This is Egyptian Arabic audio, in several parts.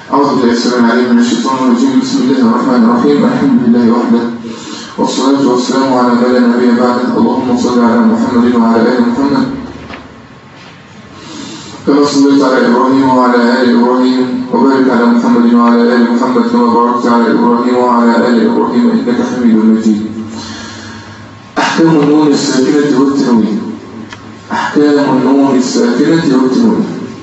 أعوذ بالله السلام عليكم من الشيطان الرجيم بسم الله الرحمن الرحيم الحمد لله وحده والصلاة والسلام على من لا نبي بعده اللهم صل على محمد وعلى آل محمد كما صليت على إبراهيم وعلى آل إبراهيم وبارك على محمد وعلى آل محمد كما باركت على إبراهيم وعلى آل إبراهيم إنك حميد مجيد أحكام النون الساكنة والتنوين أحكام النون الساكنة والتنوين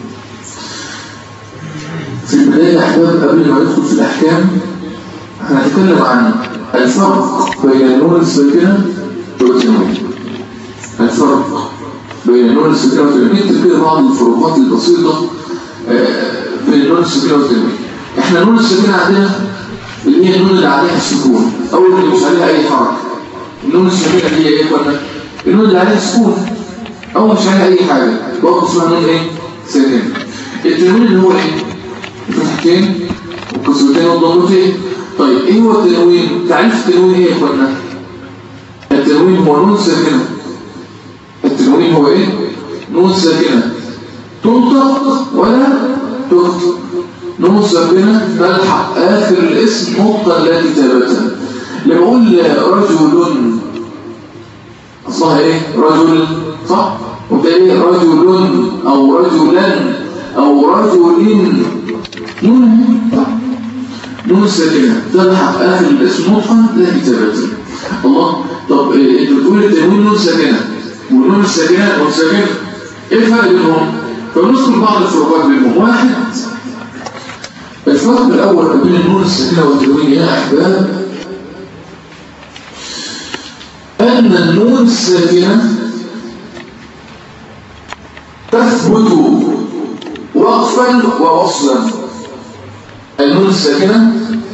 في البداية أحباب قبل ما ندخل في الأحكام هنتكلم عن الفرق بين النون الساكنة والتنوين الفرق بين النون الساكنة والتنوين نكتب كده بعض الفروقات البسيطة بين النون الساكنة والتنوين احنا النون الساكنة عندنا اللي هي النون اللي عليها السكون أو اللي مش عليها أي حركة النون الساكنة هي إيه قلنا النون اللي عليها سكون أو مش عليها أي حاجة برضه اسمها نون إيه ساكنة التنوين اللي هو إيه الفتحتين والكسرتين والضمتين طيب ايه هو التنوين تعريف التنوين ايه يا اخوانا التنوين هو نون ساكنه التنوين هو ايه نون ساكنه تنطق ولا تكتب نون ساكنه تلحق اخر الاسم نقطه لا كتابه لما اقول رجل اصلها ايه رجل صح وبالتالي رجل او رجلا او رجل نون نون ساكنة تلحق آخر الاسم نطقا لا كتابة الله طب انت بتقول التنوين نون ساكنة والنون الساكنة نون ساكنة ايه الفرق بينهم؟ فنذكر بعض الفروقات بينهم واحد الفرق الأول بين النون الساكنة والتنوين يا أحباب أن النون الساكنة تثبت وقفا ووصلا النون الساكنة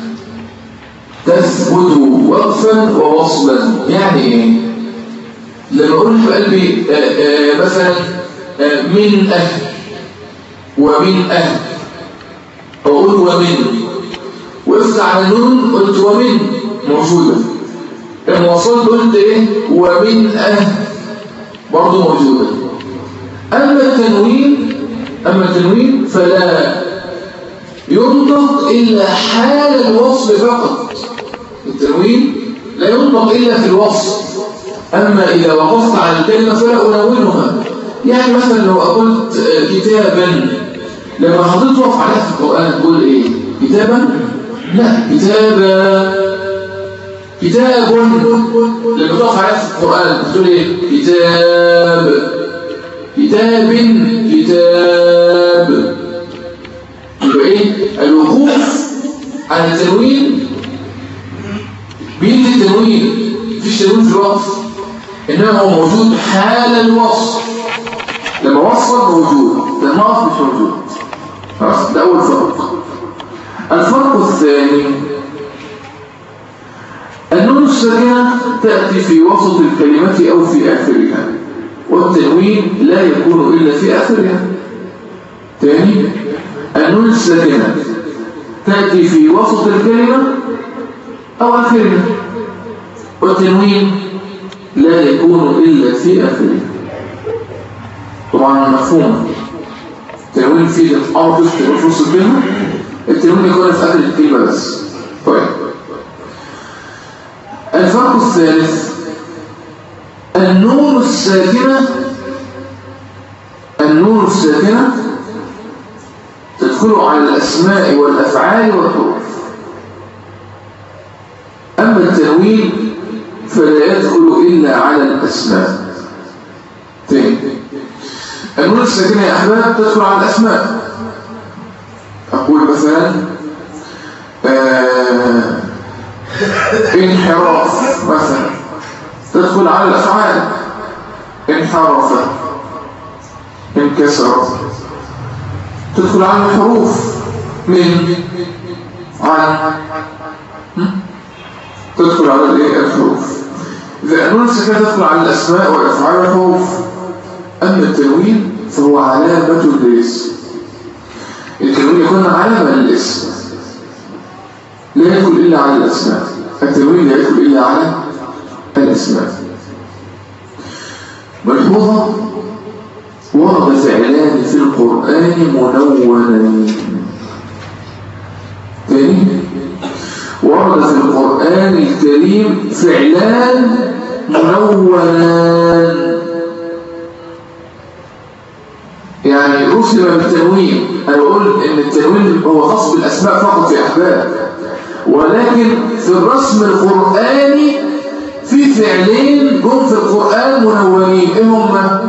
تثبت وقفا ووصلا يعني ايه لما اقول في قلبي آآ آآ مثلا آآ من اهل ومن اهل اقول ومن وقفت على النون قلت ومن موجودة لما وصلت قلت ايه ومن اهل برضه موجودة اما التنوين اما التنوين فلا ينطق إلا حال الوصل فقط التنوين لا ينطق إلا في الوصل أما إذا وقفت على الكلمة فلا أنونها يعني مثلا لو قلت كتابا لما حضرت وقف عليها في القرآن تقول إيه كتابا لا كتابا كتاب لما تقف عليها في القرآن تقول إيه كتاب كتاب كتاب يبقى ايه الوقوف على التنوين بيدي التنوين مفيش تنوين في الوقف انما هو موجود حال الوصف لما وصل موجود لما وقف مش موجود خلاص ده اول فرق الفرق الثاني النون الساكنه تاتي في وسط الكلمه او في اخرها والتنوين لا يكون الا في اخرها ثاني النون الساكنة تأتي في وسط الكلمة أو آخرها والتنوين لا يكون إلا في آخرها طبعا مفهوم التنوين في الأرض في نص الكلمة التنوين يكون في آخر الكلمة بس طيب الفرق الثالث النون الساكنة النون الساكنة تدخل على الأسماء والأفعال والحروف أما التنوين فلا يدخل إلا على الأسماء تاني النون الساكنة يا أحباب تدخل على الأسماء أقول مثلا آه انحراف مثلا تدخل على الأفعال انحرف انكسر تدخل على الحروف من عن تدخل على الايه الحروف إذا النون الساكنة تدخل على الأسماء والأفعال والحروف أما التنوين فهو علامة للاسم التنوين يكون علامة للاسم لا يدخل إلا على الأسماء التنوين لا يدخل إلا على الأسماء ملحوظة ورد فعلان في القرآن منونين تاني ورد في القرآن الكريم فعلان منونان يعني رسم بالتنوين أنا بقول إن التنوين هو خاص بالأسماء فقط يا أحباب ولكن في الرسم القرآني في فعلين جم في القرآن منونين إيه هما؟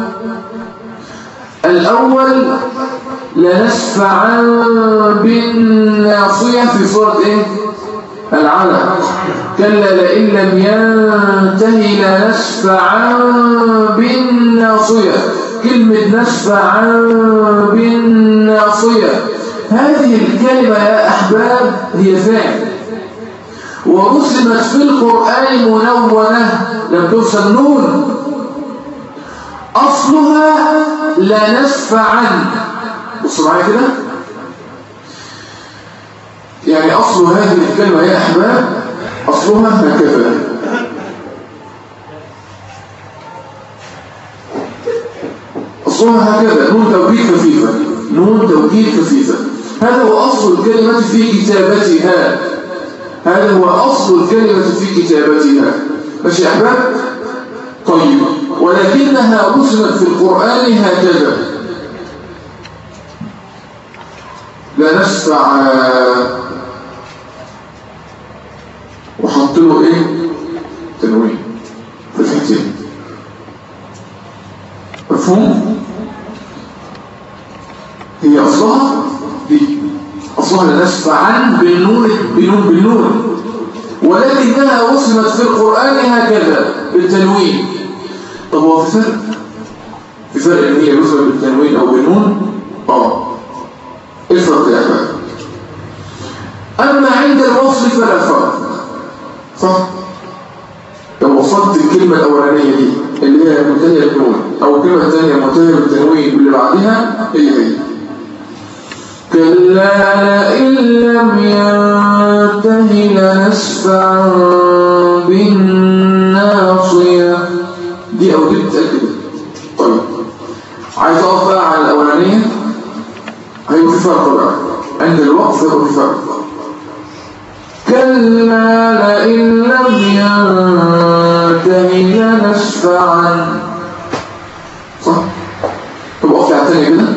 الأول لنسفعا بالناصية في سورة إيه؟ العلق كلا لئن لم ينتهي لنسفعا بالناصية كلمة نسفعا بالناصية هذه الكلمة يا أحباب هي فعل ورسمت في القرآن منونة لم ترسل نون أصلها لا نسفعا بصوا معايا كده يعني أصل هذه الكلمة يا أحباب أصلها هكذا أصلها هكذا نون توكيد خفيفة نون توكيد خفيفة هذا هو أصل الكلمة في كتابتها هذا هو أصل الكلمة في كتابتها ماشي يا أحباب طيب ولكنها رسمت في القرآن هكذا لا نشفع وحط له ايه تنوين فتحتين مفهوم هي اصلها دي اصلها لا نشفعا بالنون بالنون بالنون ولكنها رسمت في القرآن هكذا بالتنوين طب هو في فرق في فرق ان هي رسمت بالتنوين او بالنون اه ايه الفرق يا احمد اما عند الوصل فلا فرق صح لو وصلت الكلمة الأولانية دي اللي هي منتهية بالنون أو الكلمة الثانية منتهية بالتنوين واللي بعدها هي هي كلا لئن لم ينته لنسفعا بالناصية دي أو دي بتأكد طيب عايز أقف بقى على الأولانية هيبقى في فرق بقى عند الوقف هيبقى في فرق كلا لئن لم ينته لنسفعا صح؟ طب أقف على الثانية كده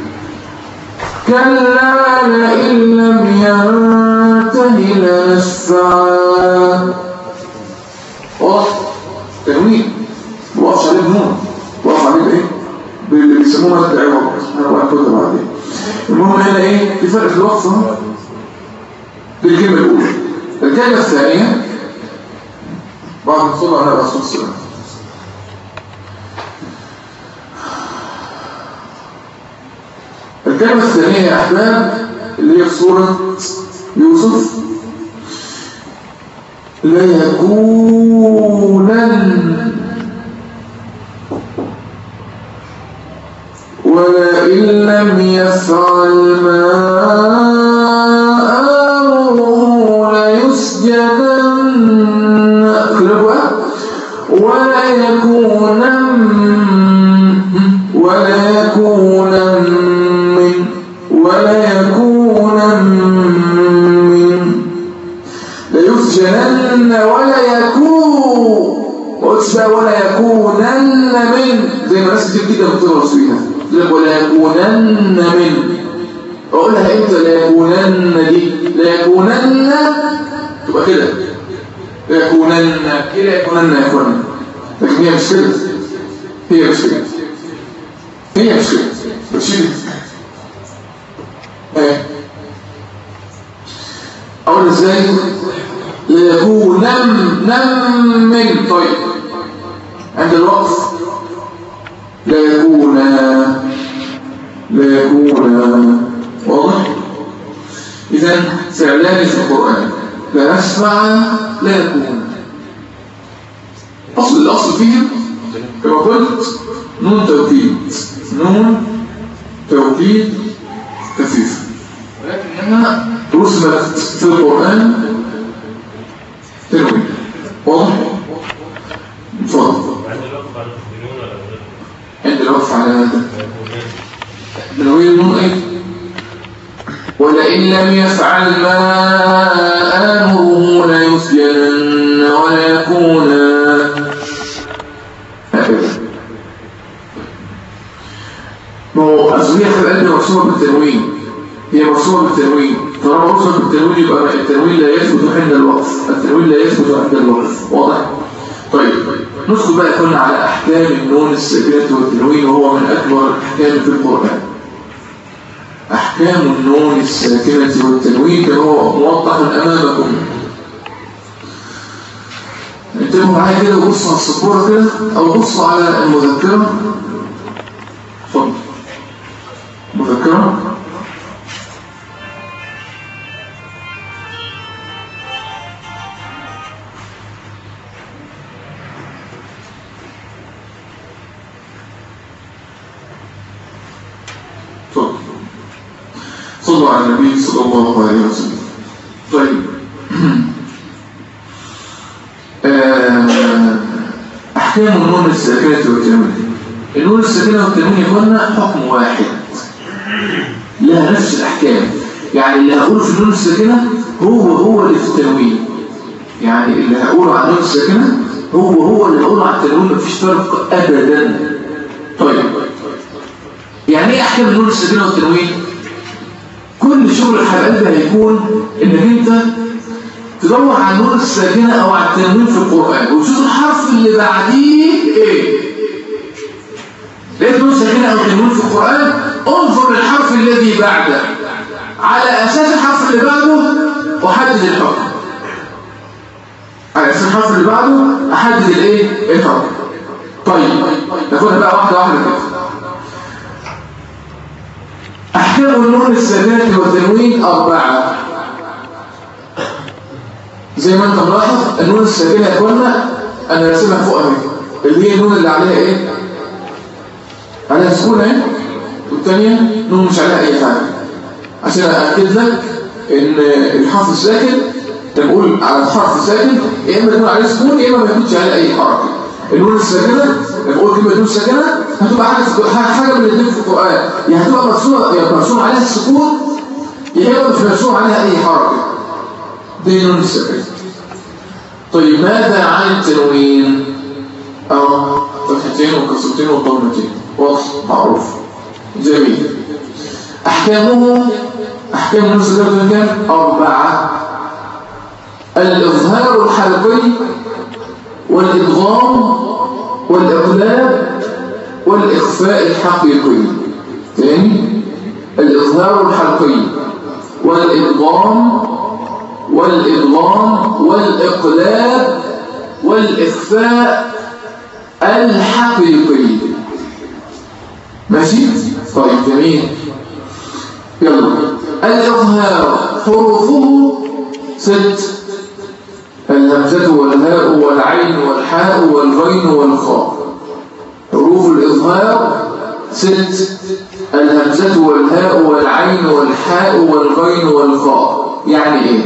كلا لئن لم ينته لنسفعا واضح تنوين ما وقفش عليه بنون وقف عليه بايه باللي بيسموه مد عوض انا بقى كده بعدين المهم هنا ايه في فرق في الوقف اهو بالكلمه الاولى الكلمه الثانيه بعد ما صلى على الرسول صلى الله عليه وسلم الكلمة الثانية يا أحباب اللي هي في سورة يوسف ليكونن ولئن لم يفعل ما أمره ليسجدن اقلبها وليكونن وليكونن من وليكونن من ليسجنن ولا يكون وقلتش ولا يكونن من زي ما ناس كتير كده بتدرس فيها لك ولا يكونن من اقولها امتى لا يكونن دي لا يكونن تبقى كده لا يكونن ايه لا يكونن يكونن لكن هي مش كده هي مش كده هي مش كده بشيل ايه اقول ازاي ليكون نم نم من طيب عند الوقف لا يكون لا يكون واضح اذا فعلان في القران لا نسمع لا يكون اصل الاصل فيها كما قلت نون توكيد نون توكيد خفيف ولكنها رسمت في القرآن تنوين واضح؟ اتفضل عند الوقف على عند الوقف على البنون ولا هذا تنوين النون ايه؟ ولئن لئن لم يفعل ما آمره ليسجنن وليكونا هكذا ما هو أصلية القلب مرسومة بالتنوين هي مرسومة بالتنوين طالما مرسومة بالتنوين يبقى التنوين لا يثبت عند الوقف التنوين لا يثبت عند الوقف واضح؟ طيب ندخل بقى كنا على أحكام النون الساكنة والتنوين وهو من أكبر الأحكام في القرآن أحكام النون الساكنة والتنوين كما هو موضح أمامكم انتبهوا معايا كده وبصوا على السبورة كده أو بصوا على المذكرة اتفضل مذكرة اتفضل صلوا على النبي صلى الله عليه وسلم طيب آه، أحكام النون الساكنة والتنوين النون الساكنة والتنوين يكون حكم واحد لها نفس الأحكام يعني اللي هقوله في النون الساكنة هو هو اللي في التنوين يعني اللي هقوله عن النون الساكنة هو هو اللي هقوله عن التنوين مفيش فرق أبدا طيب يعني ايه أحكام النون الساكنة والتنوين كل شغل الحلقات ده هيكون انك انت تدور على النون الساكنة او على التنوين في القرآن وتشوف الحرف اللي بعديه ايه لقيت نون ساكنة او تنوين في القرآن انظر للحرف الذي بعده على اساس الحرف اللي بعده وحدد الحكم على اساس الحرف اللي بعده احدد الايه الحكم طيب ناخدها بقى واحدة واحدة كده أحكام النون الساكنة والتنوين أربعة زي ما أنت ملاحظ النون الساكنة يا اخوانا أنا راسمها فوق أهي اللي هي النون اللي عليها إيه؟ عليها سكون أهي والثانية نون مش عليها أي حاجة عشان أأكد لك إن الحرف الساكن تقول على الحرف الساكن يا إما يكون عليه سكون يا إما ما يكونش عليه أي حركة النون الساكنة نقول كلمة نون ساكنة هتبقى حاجة في حاجة من الاثنين في القرآن يا هتبقى مرسومة يا مرسوم عليها السكون يا إما مش مرسوم عليها أي حركة دي نون الساكنة طيب ماذا عن التنوين؟ أو فتحتين وكسرتين وضمتين واضح معروف جميل أحكامه أحكام نون الساكنة كام؟ أربعة الإظهار الحلقي والإدغام والإقلاب والإخفاء الحقيقي تاني الإظهار الحقيقي والإدغام والإدغام والإقلاب والإخفاء الحقيقي ماشي؟ طيب جميل يلا الإظهار حروفه ست الهمزة والهاء والعين والحاء والغين والخاء حروف الإظهار ست الهمزة والهاء والعين والحاء والغين والخاء يعني إيه؟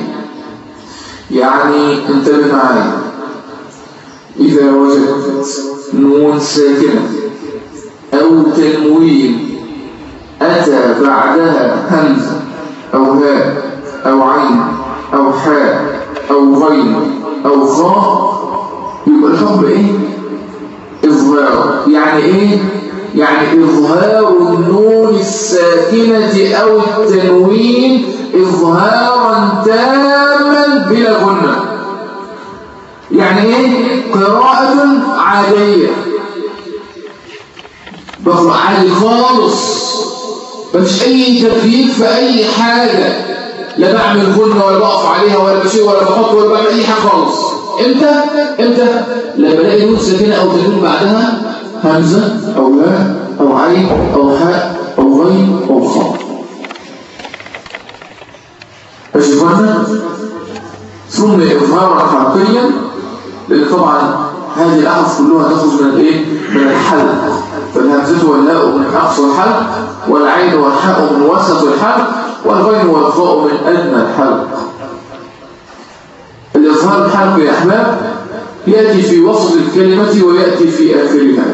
يعني انتبه معايا إذا وجدت نون ساكنة أو تنوين أتى بعدها همزة أو هاء أو عين أو حاء أو غين أو خاء يبقى الحكم إيه؟ إظهار يعني إيه؟ يعني إظهار النون الساكنة أو التنوين إظهارا تاما بلا غنة يعني إيه؟ قراءة عادية بقرأ عادي خالص مفيش أي تكليف في أي حاجة لا بعمل غنة ولا بقف عليها ولا بشيء ولا بحط ولا بعمل أي حاجة خالص امتى؟ امتى؟ لما الاقي نون ساكنة أو تنوين بعدها همزة أو لا أو عين أو حاء أو غين أو خاء أشوفنا ثم إظهارا حرفيا لأن طبعا هذه الأحرف كلها تخرج من الإيه؟ من الحلق فالهمزة والهاء من أقصى الحلق والعين والحاء من وسط الحلق والغين والخاء من أدنى الحلق الإظهار الحلق يا أحباب يأتي في وسط الكلمة ويأتي في آخرها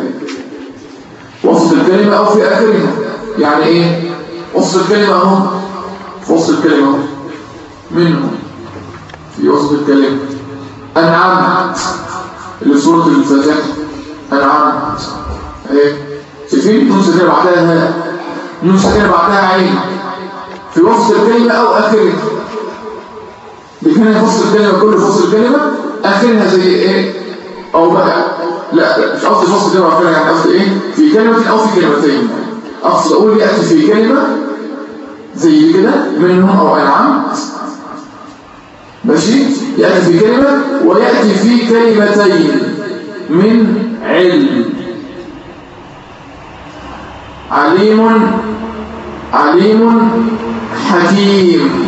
وسط الكلمة أو في آخرها يعني إيه؟ وسط الكلمة أهو في وسط الكلمة منه في وسط الكلمة أنعمت اللي في سورة الفاتحة أنعمت اهي شايفين نون ساكنة بعدها هاء نون ساكنة بعدها عين في وسط الكلمة أو آخرها بيكون في وسط الكلمة كل في وسط الكلمة آخرها زي إيه أو بقى لا مش قصدي في وسط الكلمة آخرها يعني قصدي إيه في كلمة أو في كلمتين أقصد أقول يأتي في كلمة زي كده منهم أو أنعمت ماشي يأتي في كلمة ويأتي في كلمتين من علم عليم عليم حكيم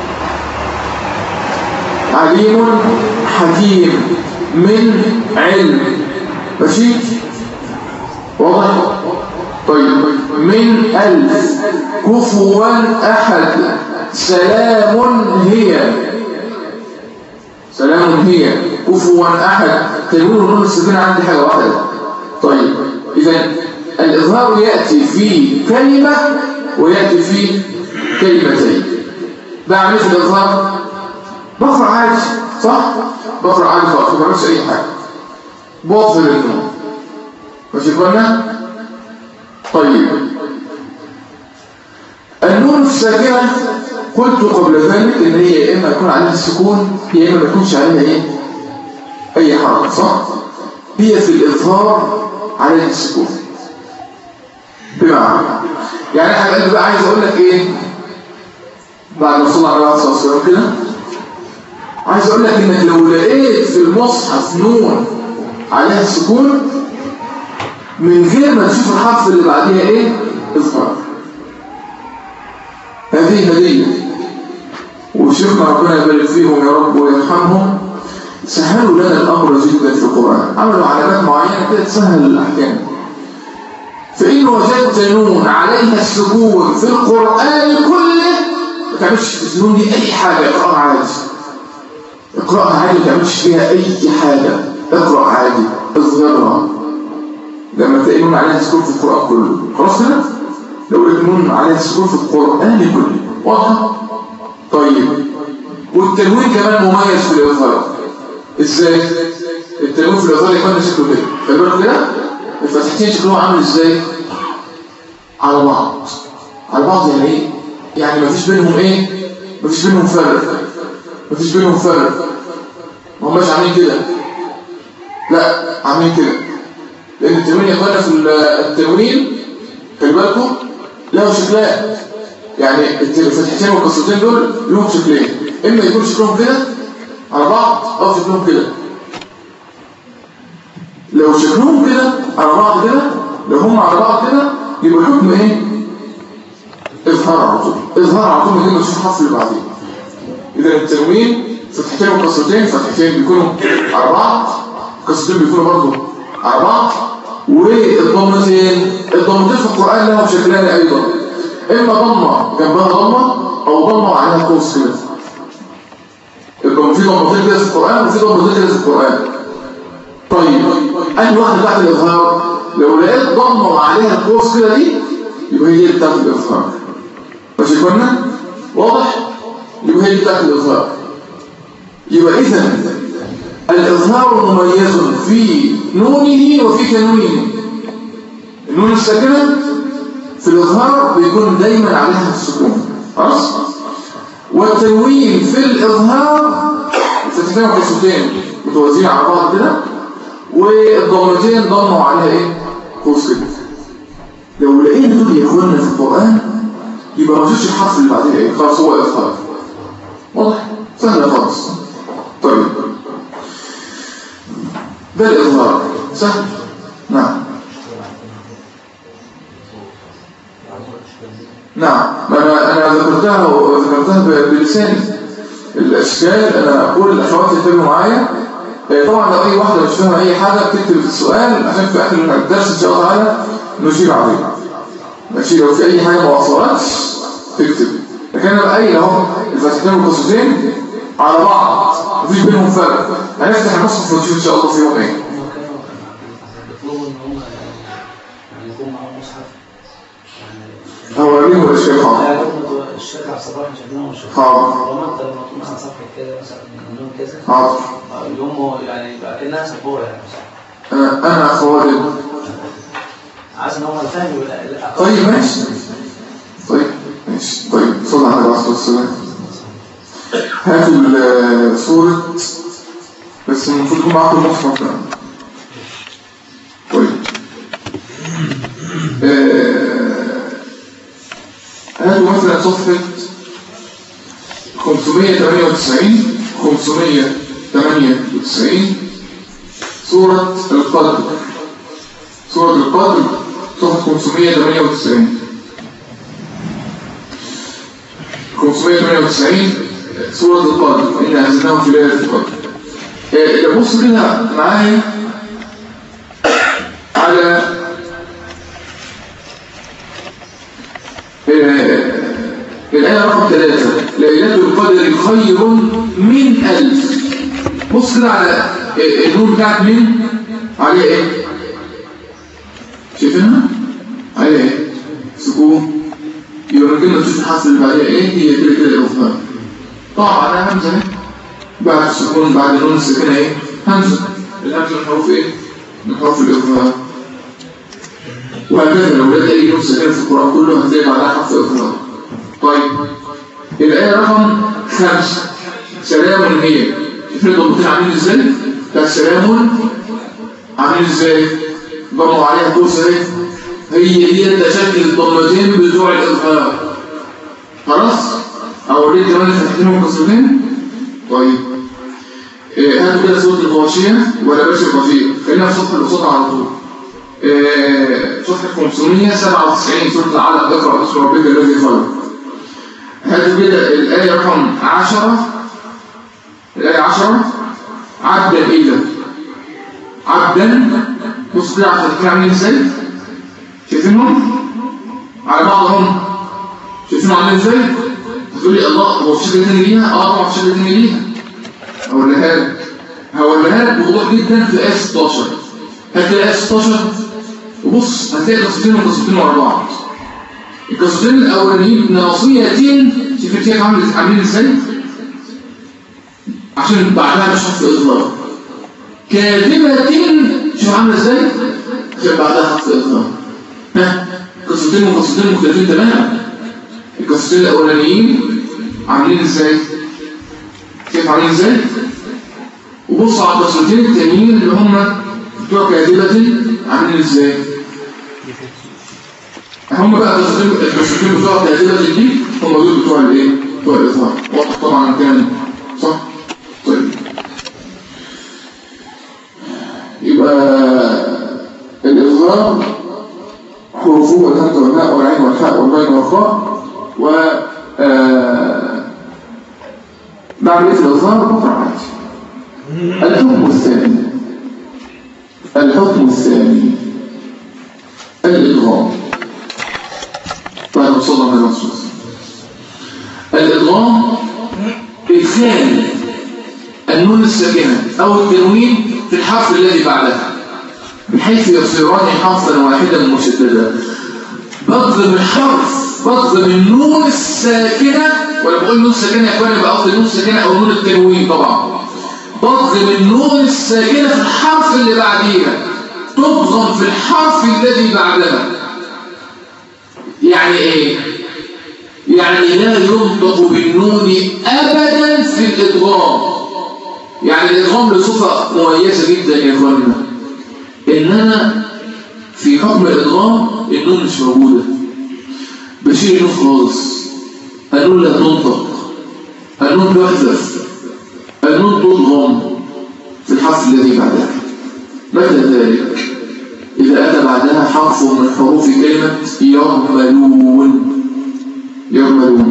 عليم حكيم من علم ماشي واضح طيب من ألف كفوا أحد سلام هي سلام هي كفوا أحد تقول نون السكينة عندي حاجة واحدة طيب إذا الإظهار يأتي في كلمة ويأتي في كلمتين بعمل في الإظهار بقرأ عادي صح؟ بقرأ عادي خالص ما بعملش أي حاجة بوظر النون ماشي قلنا؟ طيب النون الساكنة قلت قبل ذلك ان هي يا اما يكون عليها السكون يا اما ما يكونش عليها ايه اي حركه صح هي في الاظهار عليها السكون بمعنى يعني انا بقى عايز اقول لك ايه بعد ما صلى على النبي صلى الله عليه وسلم كده عايز اقول لك انك لو لقيت في المصحف نون عليها السكون من غير ما تشوف الحرف اللي بعديها ايه اظهار هذه هدية وشيخنا ربنا يبارك فيهم يا رب ويرحمهم سهلوا لنا الأمر جدا في القرآن عملوا علامات معينة كده تسهل الأحكام فإن وجدت نون عليها السكون في القرآن كله ما تعملش النون دي أي حاجة اقرأها عادي اقرأها عادي ما تعملش فيها أي حاجة اقرأ عادي اظهرها لما تلاقي نون عليها السكون في القرآن كله خلاص كده لو النون عليها السكون في القرآن كله واضحة؟ طيب والتنوين كمان مميز في الإظهار ازاي؟ التنوين في الإظهار يكون شكله كده خلي بالك كده الفتحتين شكلهم عامل ازاي؟ على بعض على بعض يعني ايه؟ يعني مفيش بينهم ايه؟ مفيش بينهم فرق مفيش بينهم فرق ما هماش عاملين كده لا عاملين كده لأن التنوين يا اخوانا في التنوين خلي بالكم له شكلان يعني الفتحتين والقصتين دول لهم شكلين اما يكون شكلهم كده على بعض او شكلهم كده لو شكلهم كده على بعض كده لو هم على بعض كده يبقى حكم ايه اظهار على طول اظهار على طول من غير ما تشوف الحرف اللي بعديه اذا التنوين فتحتين وقصتين فتحتين بيكونوا على بعض قصتين بيكونوا برضه على بعض والضمتين الضمتين في القرآن لهم شكلان أيضا إما ضمة جنبها ضمة أو ضمة وعليها قوس كده يبقى في ضمتين كده في القرآن وفي ضمتين كده في القرآن طيب أي واحدة بعد الإظهار لو لقيت ضمة وعليها قوس كده دي يبقى هي دي بتاعت الإظهار ماشي كنا واضح يبقى هي دي بتاعت الإظهار يبقى إذا الإظهار مميز في نونه وفي تنوينه النون الساكنة في الإظهار بيكون دايما عليها السكون خلاص والتنوين في الإظهار فتحتين وقصتين متوازيين على بعض كده والضمتين ضموا عليها ايه قوس كده لو لقينا دول يا اخوانا في القرآن يبقى ما فيش الحرف اللي بعدين ايه خلاص هو إظهار واضح سهل خالص طيب ده الإظهار سهل نعم نعم ما أنا, أنا ذكرتها وذكرتها بلساني الأشكال أنا أقول الأخوات يتبعوا معايا طبعا لو أي واحدة مش فاهمة أي حاجة تكتب في السؤال عشان في آخر الدرس إن شاء الله تعالى نجيب عليه ماشي لو في أي حاجة ما وصلتش تكتب لكن أنا بقى أهو الفتحتين والقصتين على بعض مفيش بينهم فرق هنفتح المصحف ونشوف ان شاء الله في يوم ايه هو ليه الاشكال حاضر الشركه على الصباح مش عارفين مش حاضر لما انت لما تكون مثلا صفحه كده مثلا من النوم كذا حاضر يوم يعني يبقى كانها سبوره يعني آه، انا خوالد عايز ان هم الفهم ولا طيب ماشي طيب ماشي طيب صلى على الرسول والسلام هاتوا ال- صورة بس المفروض يكون معاكم المصحف بقى طيب آه، هاتوا مثلا صفحة 598 598 سورة القدر سورة القدر صفحة 598 598 سورة القدر إن أنزلناه في ليلة القدر آه، نبص كده معايا على آه، الآية رقم ثلاثة ليلة القدر خير من ألف بص كده على آه، النور بتاعت مين عليه ايه شايفينها عليه ايه سكون يبقى الكلمة تشوف الحرف اللي بعدها ايه هي كده كده الإظهار طبعا عليها همزة اهي بعد السكون بعد النون الساكنة ايه همزة الهمزة من حروف ايه من حروف الإظهار وهكذا لو لقيت أي نون ساكنة في القرآن كله هتلاقي بعدها حرف إظهار طيب الآية رقم خمسة سلام هي شوفوا الضمتين عاملين ازاي بتاع سلام عاملين ازاي ضموا عليها كوسة ايه هي دي تشكل الضمتين بتوع الإظهار خلاص أوريك كمان فاتحينهم قصتين طيب إيه هاتوا كده صوت الغاشية ولا باش الغاشية خلينا في صفحة القصة على طول إيه صفحة 597 سورة العلق اقرأ باسم ربك الذي خلق هاتوا كده الآية رقم 10 الآية 10 عبدا إذا عبدا بص كده على التفكير عاملين ازاي شايفينهم على بعضهم شايفينهم عاملين ازاي تقول لي الله هو في شكل تاني ليها اه طبعا في شكل تاني ليها هقولها لك هقولها لك بوضوح جدا في آية 16 هات الآية 16 وبص هتلاقي قصتين وقصتين ورا بعض القصتين الأولانيين ناصيتين شايفين كيف عامل عاملين ازاي عشان بعدها مش حرف إظهار كاذبة شوف عاملة ازاي عشان بعدها حرف إظهار ها قصتين وقصتين مختلفين تماما القصتين الأولانيين عاملين ازاي كيف عاملين ازاي وبص على القصتين التانيين اللي هم بتوع كاذبة عاملين ازاي هم بقى القصتين القصتين بتوع كاذبة دي هم دول بتوع الايه بتوع الإظهار واضح طبعا كان صح طيب يبقى الإظهار حروفه والهمزة والهاء والعين والحاء والبين والخاء و آه، بعمل ايه في الإظهار بقرأ عادي الحكم الثاني الحكم الثاني الإدغام بعد وصلنا من الرسول الإدغام إدخال النون الساكنة أو التنوين في الحرف الذي بعدها بحيث يصيران حرفا واحدا مشددا بضرب الحرف بضرب النون الساكنة ولا بقول نون ساكنة يا اخواني يبقى قصدي نون ساكنة أو نون التنوين طبعا بضرب النون الساكنة في الحرف اللي بعديها تضغم في الحرف الذي بعدها يعني ايه يعني لا ينطق بالنون ابدا في الادغام يعني الادغام له صفه مميزه جدا يا اخواننا انما في حكم الادغام النون مش موجوده بشيل النون خالص النون لا تنطق النون تحذف النون تضغم في الحرف الذي بعدها متى ذلك إذا أتى بعدها حرف من حروف كلمة يرملون يرملون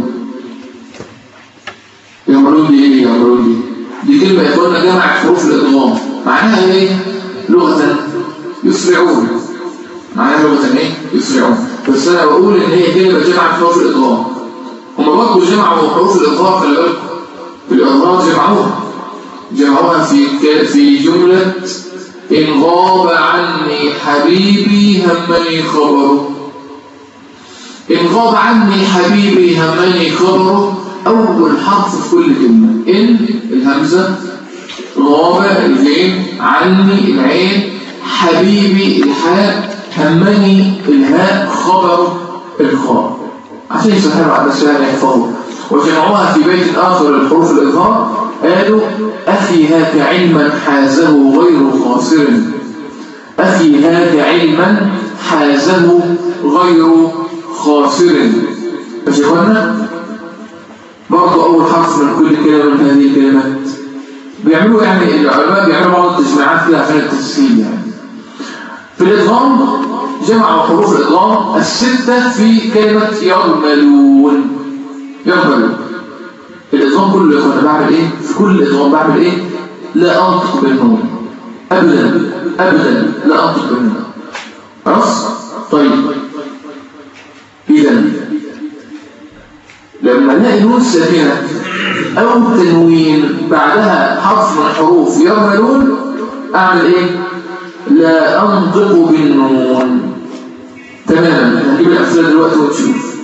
يرملون دي ايه يرملون دي دي كلمة يا اخوانا جمع حروف الإضغام معناها ايه لغة يسرعون معناها لغة ايه يسرعون بس انا بقول ان هي كلمة جمع حروف الإضغام هم برضه جمعوا حروف الإضغام خلي بالكم في الإضغام جمعوها جمعوها في في جملة إن غاب عني حبيبي همني خبره إن غاب عني حبيبي همني خبره أول حرف في كل كلمة إن الهمزة غاب الغين عني العين حبيبي الحاء همني الهاء خبر الخاء عشان يسهلوا على السؤال يحفظوا وجمعوها في بيت آخر الحروف الإظهار قالوا أخي هاك علما حازه غير خاسر أخي هاك علما حازه غير خاسر مش يا اخوانا برضه أول حرف من كل كلمة من هذه الكلمات بيعملوا يعني العلماء بيعملوا بعض التجميعات كده عشان التسهيل يعني في الإدغام جمعوا حروف الإدغام الستة في كلمة يرملون يرملون الإدغام كله يا اخوانا بعمل إيه؟ في كل إدغام بعمل إيه؟ لا أنطق بالنون أبدا أبدا لا أنطق بالنون خلاص؟ طيب إذا لما نلاقي نون ساكنة أو تنوين بعدها حرف من حروف يرملون أعمل إيه؟ لا أنطق بالنون تماما هنجيب الأمثلة دلوقتي ونشوف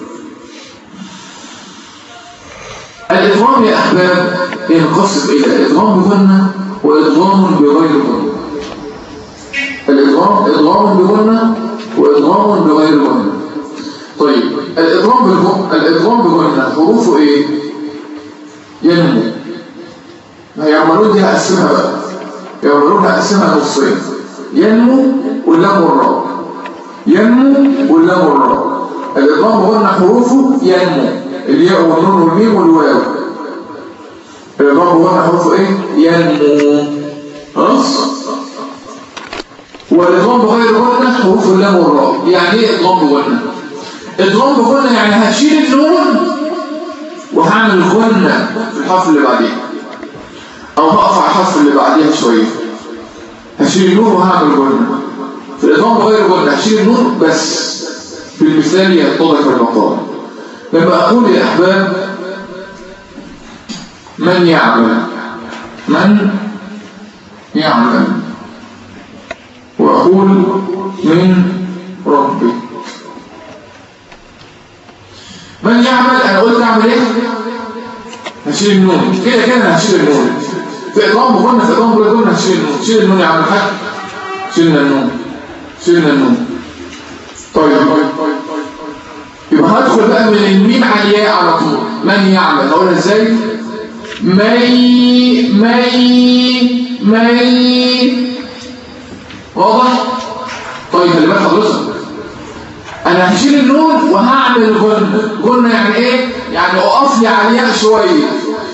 الإدغام يا أحباب ينقسم إلى إدغام بغنى وإدغام بغير غنى الإدغام إدغام بغنى وإدغام بغير غنى طيب الإدغام بغنى الإدغام بغنى حروفه إيه؟ ينمو هيعملون دي هقسمها بقى يعملون هقسمها نصين ينمو واللام والراء ينمو واللام والراء الإدغام بغنى حروفه ينمو الياء والنون والميم والواو الإدغام بغنى حروفه إيه؟ ينمو خلاص والإدغام بغير غنى حروف اللام والراء يعني إيه إدغام بغنى؟ إدغام بغنى يعني هشيل النون وهعمل غنى في الحرف اللي بعديه أو هقف على الحرف اللي بعديها شوية هشيل النون وهعمل غنى في الإدغام بغير غنى هشيل النون بس في المثال يتضح المقام لما أقول يا أحباب من يعمل من يعمل وأقول من ربي من يعمل أنا قلت أعمل إيه؟ هشيل النون كده كده أنا هشيل النون في إضغام بقولنا في إضغام بقولنا هشيل النون شيل النون يا عم الحاج شيلنا النون شيلنا النون طيب يبقى هدخل بقى من الميم على الياء على طول من يعمل هقولها ازاي مي مي مي واضح طيب اللي بقى خلصها انا هشيل النون وهعمل غنة غنة يعني ايه يعني اقف لي عليها شوية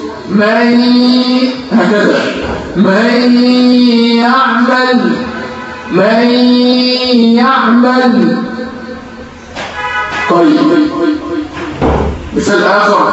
مي هكذا من يعمل من يعمل طيب مثال آخر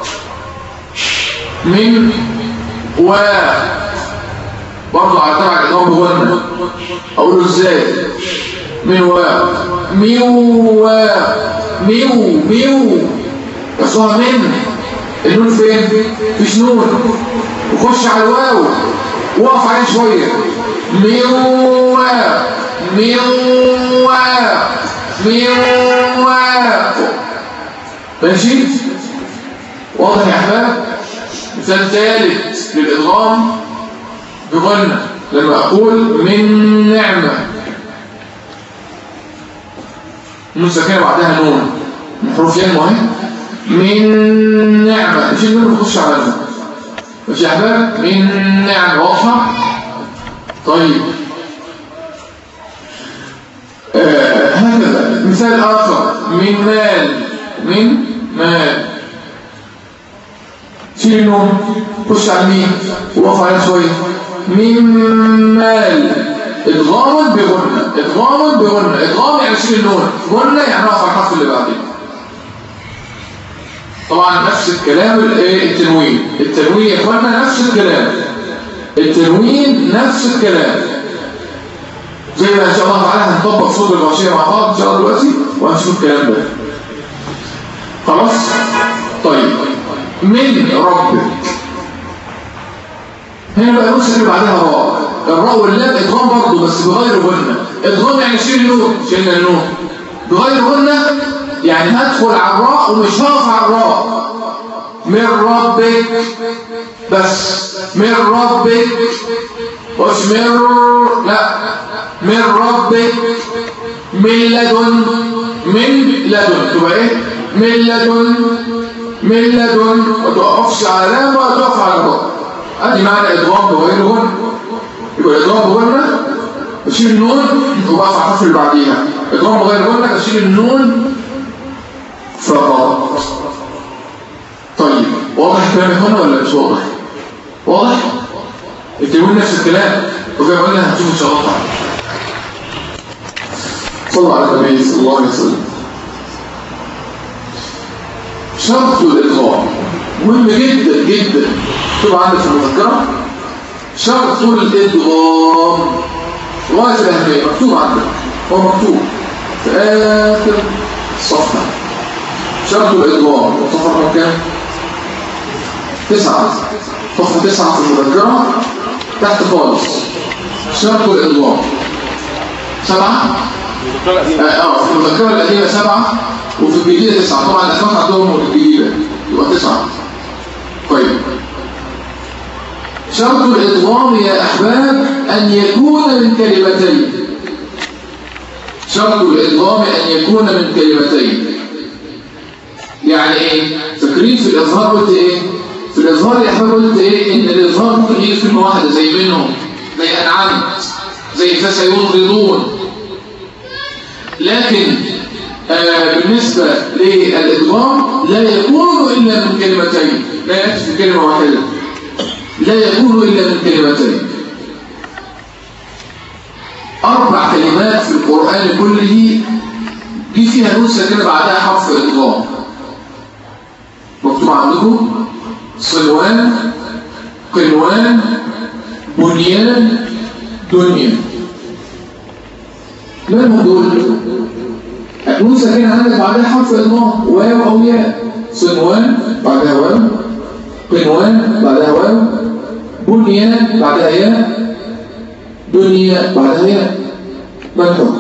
من و برضه على تبع الإضافة بغنى أقوله إزاي من و ميو و ميو ميو يصوها من النون فين فيش نون وخش على الواو وقف عليه شوية ميو و ميو و ميو و ماشي واضح يا احباب مثال ثالث للإدغام بغنى لما أقول من نعمة نون ساكنة بعدها نون من حروف ينمو اهي من نعمة مش النون بتخش على النون ماشي يا احباب من نعمة واضحة طيب آه هكذا مثال آخر من مال من مال شيل النون خش على مين وقف عليها شويه من مال ادغاما بغنى ادغاما بغنى ادغام يعني شيل النون غنى يعني اقف على الحرف اللي بعدين طبعا نفس الكلام الايه التنوين التنوين يا اخوانا نفس الكلام التنوين نفس الكلام زي ما ان شاء الله تعالى هنطبق صوت الغاشيه مع بعض ان شاء الله دلوقتي وهنشوف الكلام ده خلاص طيب من ربك هنا بقى نص اللي بعدها راء الراء واللام ادغام برضه بس بغير غنى ادغام يعني شيل النون شيلنا النون بغير غنى يعني هدخل على الراء ومش هقف على الراء من ربك بس من ربك مش من لا من ربك من لدن من لدن تبقى ايه من لدن من لدن ما تقفش على لام ولا تقف على الراء ادي معنى ادغام بغير غن يبقى ادغام بغنى بشيل النون وبقف على الحرف اللي بعديها ادغام بغير غنى بشيل النون فقط طيب واضح كلامي هنا ولا مش واضح واضح اكتبوا نفس الكلام وزي ما قلنا هنشوف ان شاء الله صلى على النبي صلى الله عليه وسلم شرط الادغام مهم جدا جدا طبعا عندك في المذكره شرط الادغام غايه الاهميه مكتوب عندك هو مكتوب في اخر الصفحه شرط الادغام صفحه رقم كام تسعة صفحة تسعة في المذكرة تحت خالص شرط الإضراب سبعة اه في المذكرة القديمة سبعة وفي الجديدة تسعة طبعا الأسماء عندهم الجديدة يبقى تسعة طيب شرط الإضغام يا أحباب أن يكون من كلمتين شرط الإضغام أن يكون من كلمتين يعني إيه؟ فاكرين في الإظهار قلت إيه؟ في الإظهار يا أحباب قلت إيه؟ إن الإظهار ممكن يجي كلمة واحدة زي منهم زي أنعمت زي فسينغضون لكن آه بالنسبة للإدغام لا يكون إلا من كلمتين لا يكفي كلمة واحدة لا يكون إلا من كلمتين أربع كلمات في القرآن كله دي فيها نون ساكنة بعدها حرف إدغام مكتوب عندكم صلوان قنوان بنيان دنيا ما هم دول نون ساكنة عندك بعدها حرف إضمام واو أو ياء صنوان بعدها واو قنوان بعدها واو بنيان بعدها ياء دنيا بعدها ياء ما الحكم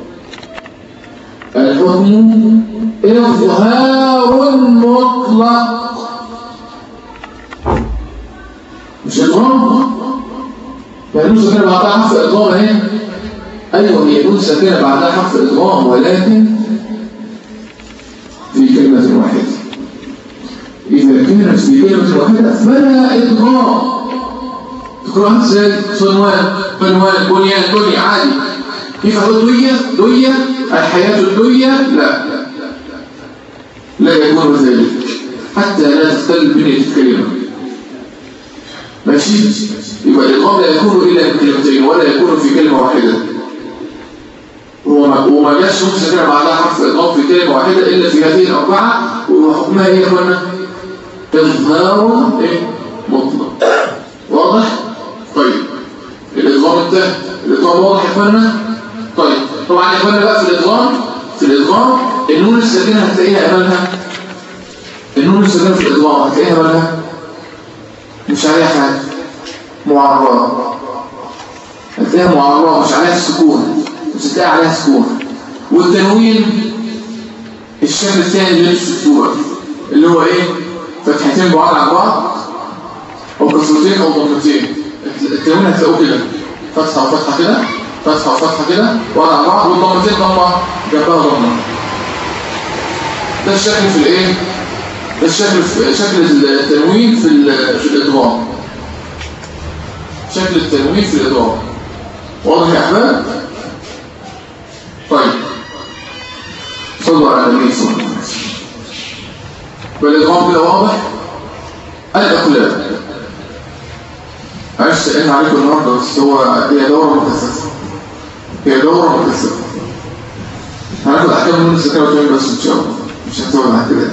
الحكم إظهار مطلق مش إضمام ما نون ساكنة بعدها حرف إضمام اهي أيوة هي نون ساكنة بعدها حرف إضغام ولكن في كلمة واحدة إذا كانت في كلمة واحدة فلا إضغام تقرأها ازاي؟ صنوان بنوان بنيان دنيا عادي كيف أقول دوية؟ دوية الحياة الدوية لا لا يكون ذلك حتى لا تختل بنية الكلمة ماشي؟ يبقى الإضغام لا يكون إلا من كلمتين ولا يكون في كلمة واحدة وما جاش نقص كده بعدها حرف اضافه في كلمه واحده الا في هذه الاربعه وحكمها ايه يا اخوانا اظهار ايه مطلق واضح طيب الادغام انتهى الادغام واضح يا اخوانا طيب طبعا يا اخوانا بقى في الادغام في الادغام النون الساكنه هتلاقيها امامها النون الساكنه في الادغام هتلاقيها امامها مش عليها حاجه معرضه هتلاقيها معرضه مش عليها السكون مش هتلاقي عليها سكون والتنوين الشكل الثاني اللي في الصورة اللي هو ايه فتحتين بعاد عن بعض او كسرتين او ضمتين التنوين هتلاقوه كده فتحة وفتحة كده فتحة وفتحة كده بعاد عن بعض والضمتين ضمة جنبها ضمة ده الشكل في الايه ده الشكل في شكل التنوين في في الادغام شكل التنوين في الادغام واضح يا احباب طيب صلوا على النبي صلى الله عليه وسلم والإضغام كده واضح الأقلام معلش سألنا عليكم النهارده بس هو هي دورة مكثفة هي دورة مكثفة هناخد أحكام من السكرة وتوين بس إن شاء الله مش هتقعد على كده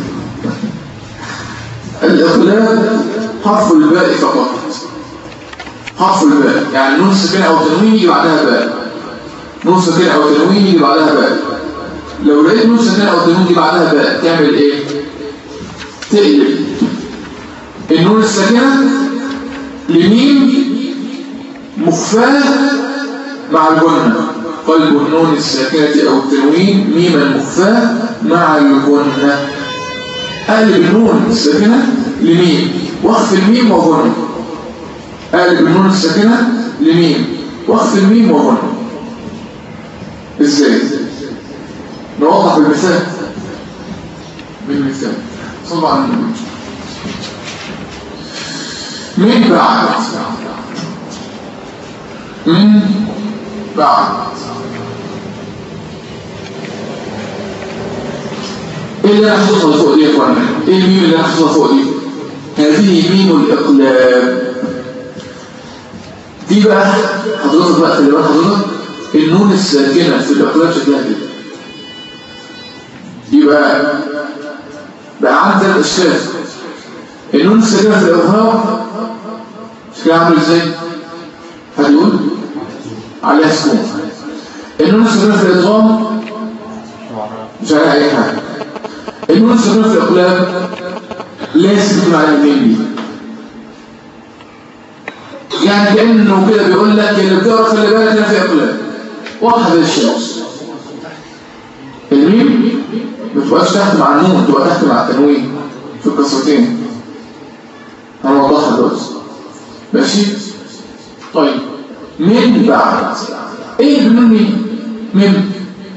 الإقلام حرف الباء فقط حرف الباء يعني نون سكنة أو تنوين يجي بعدها باء نون ساكنه او تنوين يجي بعدها باء لو لقيت نون ساكنه او تنوين يجي بعدها باء تعمل ايه تقلب النون الساكنه لميم مخفاه مع الجنه قلب النون الساكنة أو التنوين ميما مخفاة مع الغنة قلب النون الساكنة لميم واخف الميم وغنة قلب النون الساكنة لميم واخف الميم وغنة ازاي نوضح بالمثال بالمثال صلى على النبي من بعد من بعد ايه اللي انا حافظها فوق دي يا اخوانا ايه الميم اللي انا حافظها فوق دي هذه ميم الاقلاب دي بقى حضرتك بقى خلي بالك حضرتك النون الساكنه في الاقلاب شكلها كده دي بقى بقى عندك اشكال النون الساكنه في الاظهار شكلها عامل ازاي حد يقول عليها سكون النون الساكنه في الادغام مش عليها اي حاجه النون الساكنه في الاقلاب لازم تكون على الميم دي يعني كانه كده بيقول لك اللي بتقرا خلي بالك هنا في اقلاب واضحه زي الشمس الميم ما تبقاش تحت مع النون تبقى تحت مع التنوين في القصتين هنوضحها دلوقتي ماشي طيب من بعد ايه بالنون مين من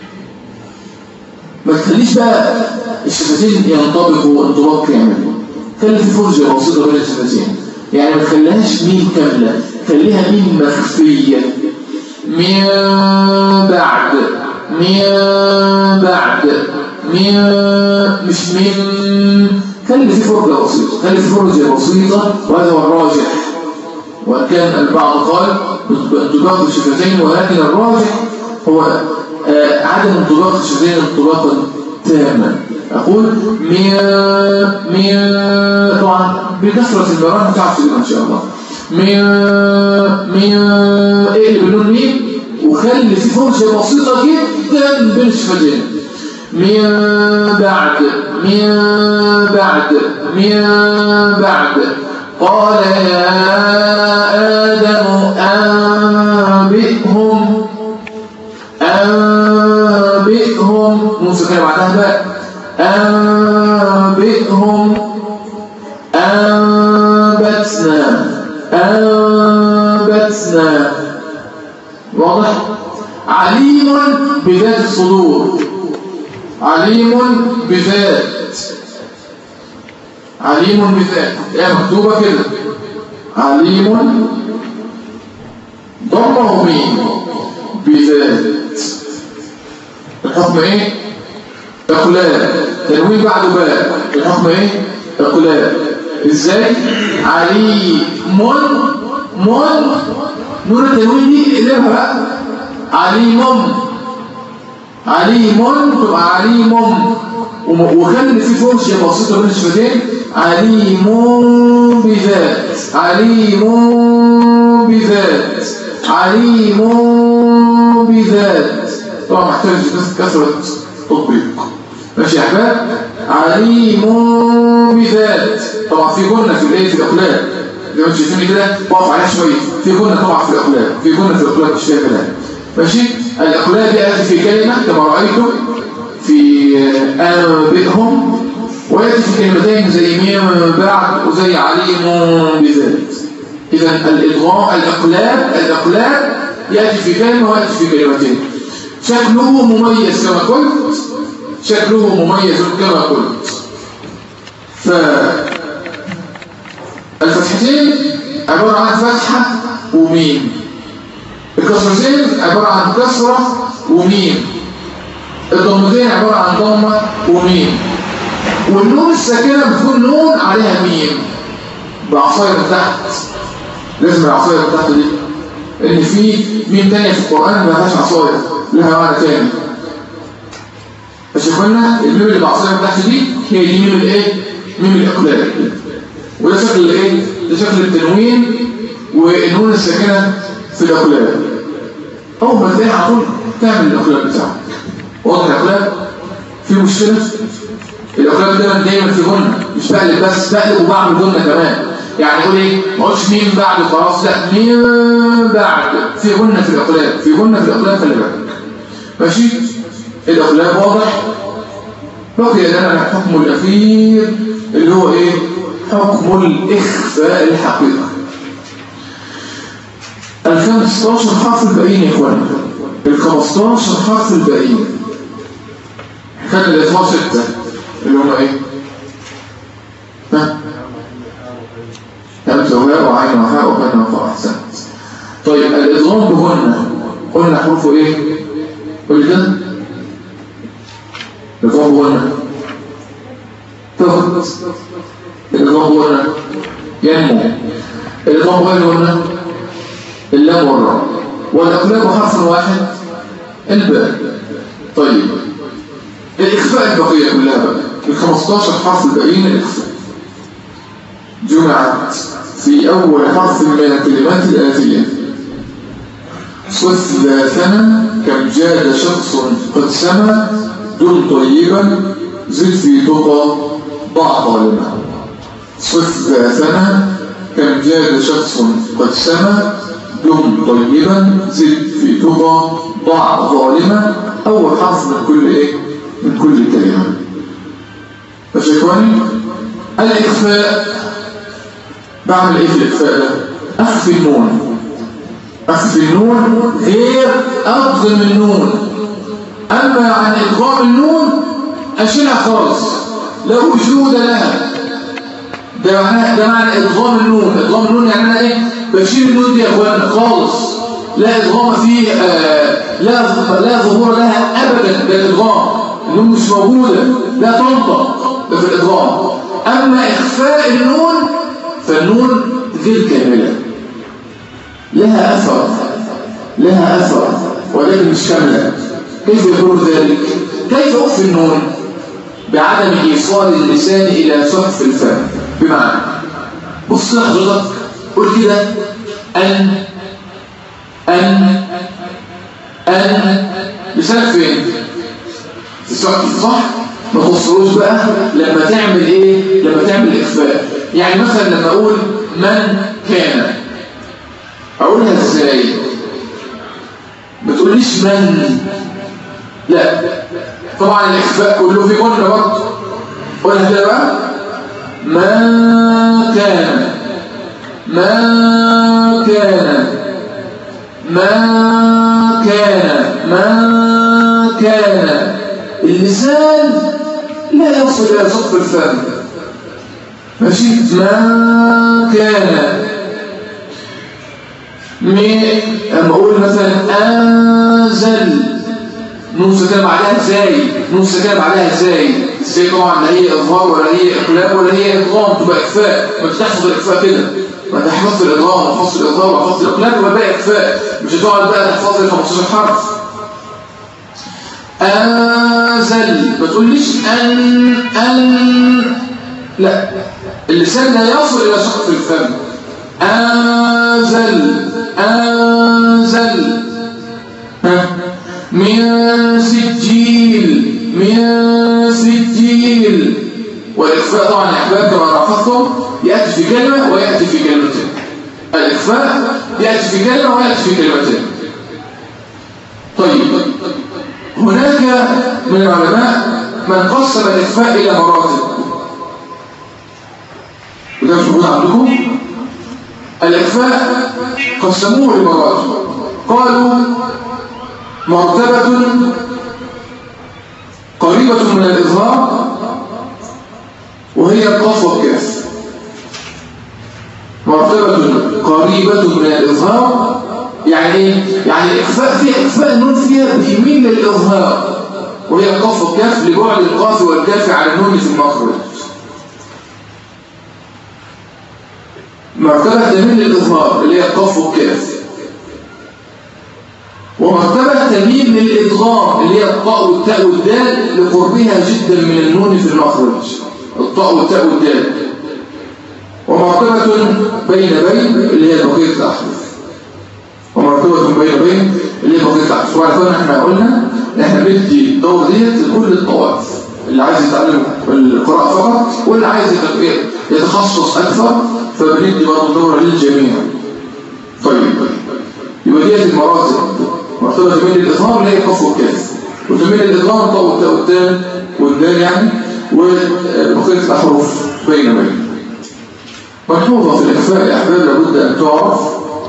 ما تخليش بقى الشفتين ينطبقوا انطباق كامل خلي في فرجه بسيطه بين الشفتين يعني ما تخليهاش ميم كامله خليها ميم مخفيه من بعد من بعد من مش من خلي في فرجه بسيطه خلي في فرجه بسيطه وهذا هو الراجح وان كان البعض قال انطباق الشفتين ولكن الراجح هو آه عدم انطباق الشفتين انطباقا تاما اقول من من طبعا بكثره المرات تعرف تجيبها ان شاء الله من من ايه اللي بالنون مين وخلي في فرشه بسيطه جدا بين الشفتين من بعد من بعد من بعد قال يا آدم أنبئهم أنبئهم موسى كان بعدها بقى أنبئهم أنبتنا أنبتنا واضح عليم بذات الصدور عليم بذات عليم بذات ايه مكتوبة كده عليم ضمه مين بذات الحكم ايه اقلاب تنوين بعده باء الحكم ايه اقلاب ازاي عليم من من نون التنوين دي اقلبها بقى عليم عليم تبقى عليم وخلي في فرشه بسيطه بين الشفتين عليم بذات عليم بذات عليم بذات طبعا محتاج كثره تطبيق ماشي يا احباب عليم بذات طبعا في جنه في الايه في الاقلام زي ما انتم شايفين كده بقف عليها شويه في جنه طبعا في الاقلام في جنه في الاقلام مش فيها كلام ماشي الاقلام ياتي في كلمه كما رايتم في انبئهم وياتي في كلمتين زي من بعد وزي عليم بذات اذا الادغام الاقلاب الاقلاب ياتي في كلمه وياتي في كلمتين شكله مميز كما قلت شكله مميز كما قلت ف الفتحتين عباره عن فتحه وميم الكسرتين عباره عن كسره وميم الضمتين عباره عن ضمه وميم والنون الساكنه بتكون نون عليها ميم بعصايه من تحت لازم العصايه من تحت دي ان في ميم تانية في القران ما لهاش عصايه لها معنى تاني فشوفنا الميم اللي بعصايه من تحت دي هي دي ميم الايه ميم الاقلال وده شكل الايه ده شكل التنوين والنون الساكنه في الاقلال اول ما تلاقي على طول تعمل الاقلال بتاعك واضح الاقلال في مشكله الاقلال دايما دايما في جنه مش بقلب بس بقلب وبعمل جنه كمان يعني اقول ايه ما اقولش مين بعد خلاص لا مين بعد في جنه في الاقلال في جنه في الاقلال خلي بالك ماشي الأغلاب واضح بقي لنا الحكم الأخير اللي هو إيه حكم الإخفاء الحقيقي ال 15 حرف الباقيين يا إخوانا ال 15 حرف الباقيين كان الإطلاق ستة اللي هم إيه ها همزة وهاء وعين وحاء وكان وفاء أحسنت طيب الإضغام بهن قلنا حروفه إيه قل كده الإضغام بهن تاخد الإضغام بهن ينمو الإضغام بهن اللام والراء والأقلام حرف واحد الباء طيب الإخفاء البقية كلها بقى ال 15 حرف الباقيين الإخفاء جمعت في أول حرف من الكلمات الآتية صف ذا ثنى كم جاد شخص قد سمى دم طيبا زد في تقى ضع ظالما صف ذا ثنى كم جاد شخص قد سمى دم طيبا زد في تقى ضع ظالما أول حرف من كل إيه؟ من كل كلمة ماشي يا إخواني الإخفاء بعمل إيه في الإخفاء ده؟ أخفي النون أخفي النون غير أضغم النون أما عن إضغام النون أشيلها خالص لا وجود لها ده معنى ده معنى إضغام النون إضغام النون يعني أنا إيه بشيل النون دي يا أخوان خالص لا إضغام فيه آه لا لا ظهور لها أبدا بالإضغام النون مش موجودة لا تنطق في الإضغام أما إخفاء النون فالنون غير كاملة لها أثر لها أثر ولكن مش كاملة كيف يكون ذلك؟ كيف أخفي النون؟ بعدم إيصال اللسان إلى سقف الفم بمعنى بص لحضرتك قول كده أن أن أن لسانك فين؟ في السقف صح؟ ما تبصروش بقى لما تعمل إيه؟ لما تعمل إخفاء يعني مثلا لما أقول من كان أقولها إزاي؟ ما تقوليش من لا طبعا الإخفاء كله في قلنا برضه قولها كده بقى ما كان ما كان ما كان ما كان اللسان لا يصل إلى سقف الفم ماشي ما كان من اما اقول مثلا انزل نص كلام عليها ازاي نص كلام عليها ازاي ازاي طبعا لا هي اظهار ولا هي اقلاب ولا هي اضغام تبقى اخفاء ما تحفظ الاخفاء كده ما تحفظ الاضغام وتحفظ الاظهار وتحفظ الاقلاب يبقى بقى اخفاء مش هتقعد بقى تحفظ ال 15 حرف انزل ما تقوليش ان ان لا اللسان لا يصل الى سقف الفم انزل انزل ها من سجيل من سجيل والإخفاء طبعا الإخفاء كما لاحظتم يأتي في كلمة ويأتي في كلمتين الإخفاء يأتي في كلمة ويأتي في كلمتين طيب هناك من العلماء من قسم الإخفاء إلى مراتب وده مش موجود عندكم الإخفاء قسموه لمراتب قالوا مرتبة قريبة من الإظهار وهي القاف والكاف مرتبة قريبة من الإظهار يعني ايه؟ يعني الإخفاء فيها إخفاء النون فيها بيميل للإظهار وهي القاف والكاف لبعد القاف والكاف على النون في المخرج مرتبة تميل للإظهار اللي هي القاف والكاف ومرتبة تميل للإدغام اللي هي الطاء والتاء والدال لقربها جدا من النون في المخرج الطاء والتاء والدال ومرتبة بين بين اللي هي بقية الأحرف ومرتبة بين بين اللي هي بقية الأحرف طبعا كنا احنا قلنا احنا بندي الدورة ديت لكل الطوائف اللي عايز يتعلم القراءة فقط واللي عايز يتخصص أكثر فبندي برضه دورة للجميع طيب يبقى ديت المراتب مرتبة بين الإظهار اللي هي كف وكاف وتميل الإضغام طاء والتاء والتاء والدال يعني وبقية الأحرف بين بين ملحوظة في الإخفاء يا أحباب لابد أن تعرف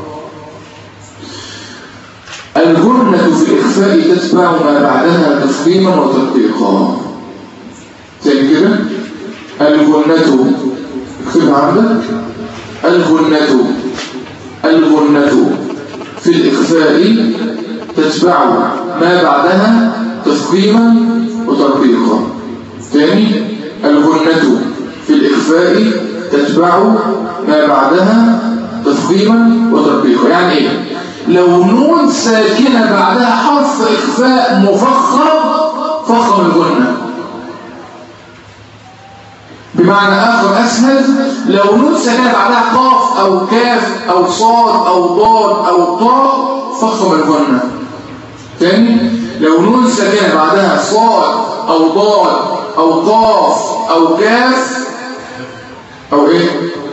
الجنة في الإخفاء تتبع ما بعدها تفخيما وتدقيقا تاني كده الجنة اكتبها عندك الجنة الجنة في الإخفاء تتبع ما بعدها تفخيما وترقيقا ثاني الجنة في الإخفاء تتبع ما بعدها تفخيما وترقيقا يعني ايه لو نون ساكنة بعدها حرف إخفاء مفخم فخم الجنة بمعنى آخر أسهل لو نون ساكنة بعدها قاف أو كاف أو صاد أو ضاد أو طاء فخم الجنة تاني لو نون ساكنة بعدها صاد أو ضاد أو قاف أو كاف أو إيه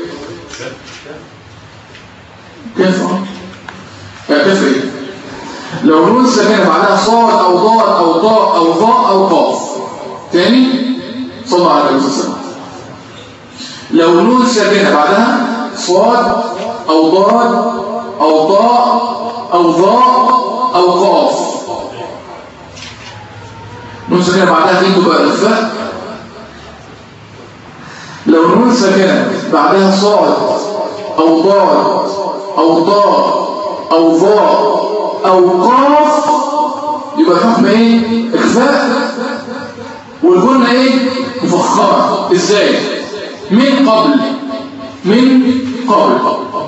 كاف أه كاف إيه لو نون ساكنة بعدها صاد أو ضاد أو طاء أو ضاء أو قاف تاني صلى على النبي صلى الله عليه وسلم لو نون ساكنة بعدها صاد أو ضاد أو طاء أو ضاء أو قاف نون ساكنة بعدها دي تبقى إخفاء لو نون ساكنة بعدها صاد أو ضاد أو طاء أو ضاء أو قاف يبقى الحكم إيه؟ إخفاء والجنة إيه؟ مفخمة إزاي؟ من قبل من قبل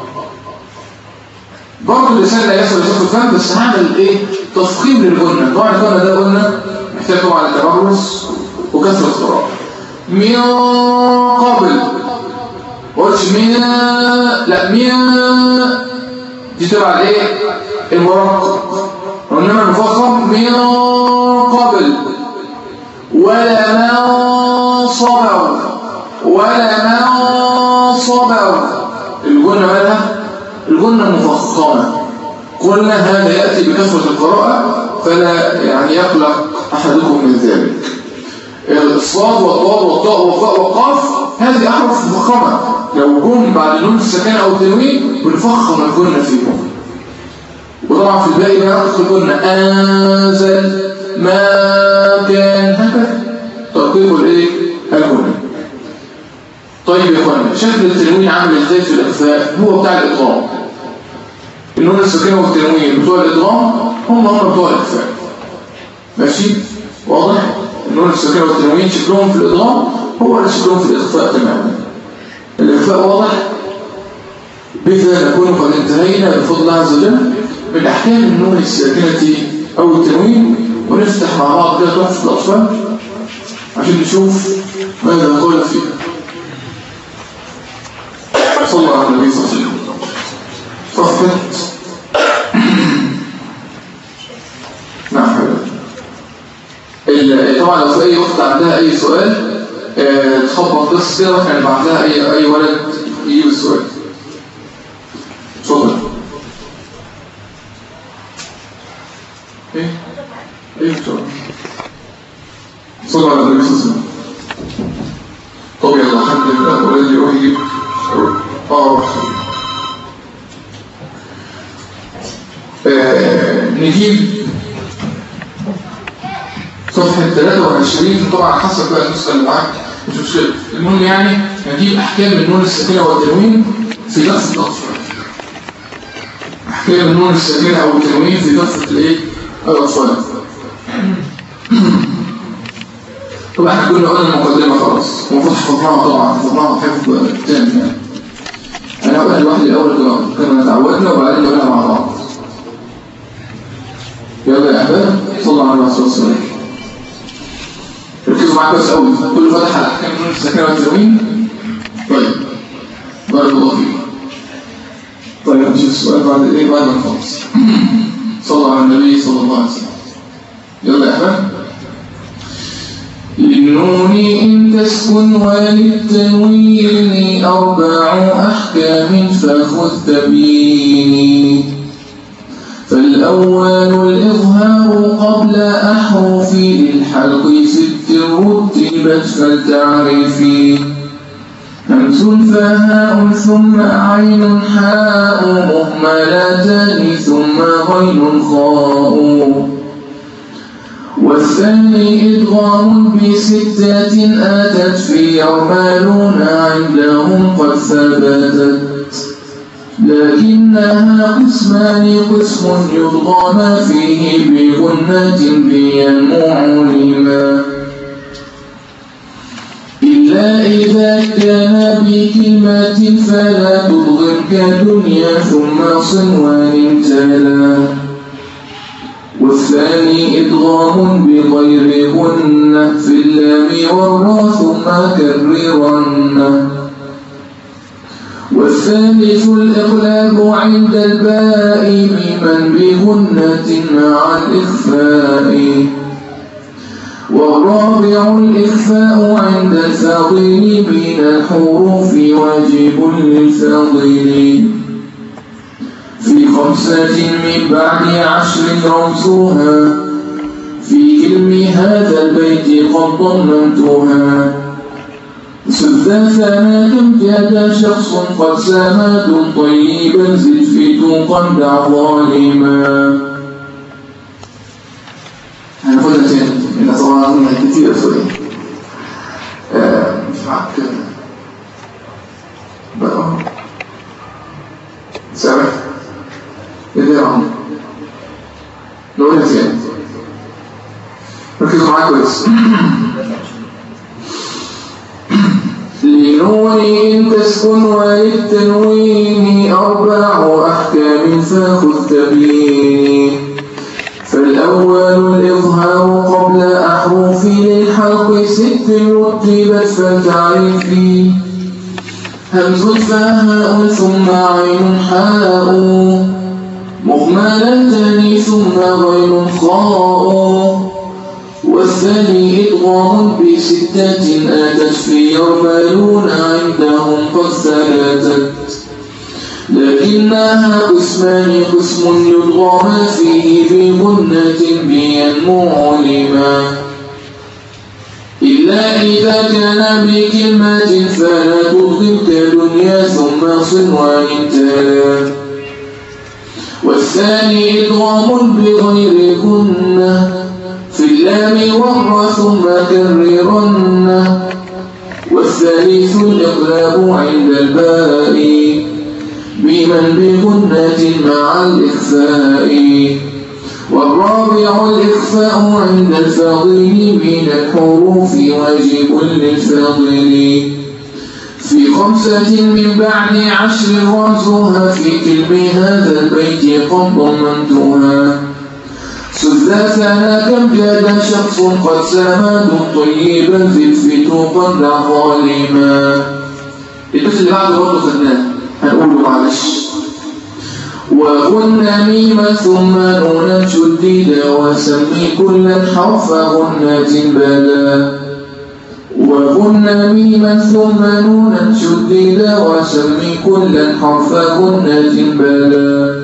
برضه اللسان لا يصل لصوت الفم بس هعمل ايه تفخيم للجنه طبعا الجنه ده قلنا محتاج طبعا التمرس وكثره القراءه من قبل قلتش من لا من دي تبع الايه المرقق وانما المفخم من قبل ولا من صبر ولا من صبر الجنة مالها الجنة مفخمة قلنا هذا يأتي بكثرة القراءة فلا يعني يقلق أحدكم من ذلك الصاد والضاد والطاء والفاء والقاف هذه أحرف مفخمة لو جم بعد نون السكان أو التنوين بنفخم الجنة فيهم وطبعا في الباقي بقى نقص الجنة أنزل ما كان هكذا ترقيق الايه الجنة طيب يا اخوانا شكل التنوين عامل ازاي في الاخفاء هو بتاع الادغام النون الساكنه والتنوين بتوع الادغام هم هم بتوع الاخفاء ماشي واضح النون الساكنه والتنوين شكلهم في الادغام هو اللي شكلهم في الاخفاء تماما الاخفاء واضح بذا نكون قد انتهينا بفضل الله عز وجل من احكام النون الساكنه او التنوين ونفتح مع بعض كده تحفه الاطفال عشان نشوف ماذا قال فيه صلى على النبي صلى الله عليه وسلم صفحة نعم طبعا لو في أي أخت عندها أي سؤال اه تخبط بس كده كان بعدها أي أي ولد يجيب السؤال اتفضل ايه ايه اتفضل صلى على النبي صلى الله عليه وسلم طب يلا الحمد لله والذي يروح يجيب اه نجيب صفحة 23 طبعا حسب بقى النسخة اللي معاك مش مشكلة المهم يعني نجيب أحكام النون الساكنة والتنوين في لفظ الأطفال أحكام النون الساكنة أو التنوين في لفظ الإيه؟ الأطفال طبعا احنا كنا قلنا المقدمة خلاص المفروض حفظناها طبعا حفظناها حفظ تام يعني انا اقولها لوحدي الاول كنا تعودنا وبعدين نقولها مع بعض يلا يا احباب صلوا على الرسول صلى الله عليه وسلم ركزوا معايا كويس قوي كل فتح على احكام النون الساكنه والتنوين طيب بارك الله فيك طيب هنشوف السؤال بعد ايه بعد ما نخلص صلى على النبي صلى الله عليه وسلم يلا يا احباب للنون إن تسكن وللتنوين أربع أحكام فخذ تبيني فالأول الإظهار الإظهار قبل أحرف للحلق ست رتبت فلتعرفي همز فهاء ثم عين حاء مهملتان ثم غين خاء والثاني إدغام بستة آتت في يعملون عندهم قد ثبتت لكنها قسمان قسم يضغم فيه بغنة بينمع لما إلا إذا كان بكلمة فلا تضغم كدنيا ثم صنوان تلا والثاني إدغام بغير غنة في اللام والراء ثم كررن والثالث الإغلاب عند الباء بمن بغنة مع الإخفاء والرابع الإخفاء عند الفاضل من الحروف واجب للفاضل في خمسة من بعد عشر رمزها في علم هذا البيت قد ضمنتها سداسنا كم جاد شخص قد سامد طيبا زد في توقا دع ظالما هناخدها تاني لان طبعا عندنا كتير شويه مش معاك بقى سامح ايه ده يا عم نقولها تاني ركزوا معايا كويس لنون إن تسكن وللتنوين أربع أحكام فخذ تبين فالأول الإظهار قبل أحرف للحلق ست رتبت فتعرفي همز فهاء ثم عين حاء مهملتان ثم غين خاء والثاني إدغام بستة آتت في يعملون عندهم قد ثبتت لكنها قسمان قسم يدغم فيه بغنة بينمو لما إلا إذا كان بكلمة فلا تضغم كدنيا ثم صنوان تلا والثاني إدغام بغير كنه في اللام والراء ثم كررن والثالث الإقلاب عند الباء بمن بغنة مع الإخفاء والرابع الإخفاء عند الفاضل من الحروف واجب للفاضل في خمسة من بعد عشر رمزها في كلم هذا البيت قد ضمنتها سداسنا كم جاد شخص قد سامد طيبا في الفتوق دع ظالما البس اللي بعده برضه خدناه هنقوله معلش وغن ميما ثم نونا شديدا وسمي كلا حرف غنات بدا وغن ميما ثم نونا شديدا وسمي كلا حرف غنات بدا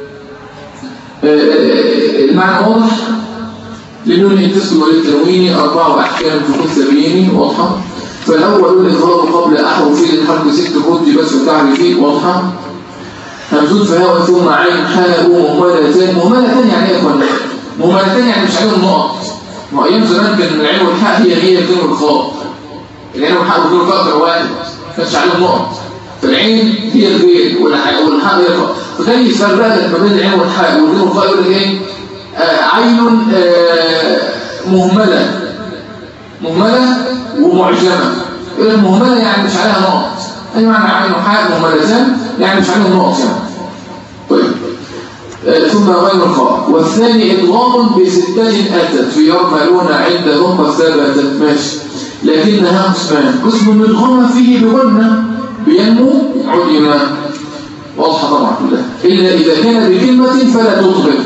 المعنى واضح لأنه الانتسب والتنوين أربع أحكام في كل سبيين واضحة فالأول الإظهار قبل أحرف الحرف ست رد بس وتعريفين واضحة همزون فهو ثم عين حاء مهملتان مهملتان يعني ايه كنا مهملتان يعني مش عليهم نقط ما أيام زمان كان العين والحاء هي هي بدون الخاء العين والحاء بدون الخاء كانوا واحد ما كانش عليهم نقط فالعين هي الغير والحاء والحاء هي الخاء فكان يفرق لك ما بين العين والحاء والغين والخاء يقول لك ايه آه عين آه مهملة مهملة ومعجمة يقول لك مهملة يعني مش عليها نقط أي معنى عين وحاء مهملتان يعني مش عليهم نقط يعني طيب آه ثم غير الخاء والثاني إضغام بستة أتت في يرملون عندهم قد ثبتت ماشي لكنها قسمان قسم مدغم فيه بغنة بينمو علما واضحة طبعا كلها إلا إذا كان بكلمة فلا تطلق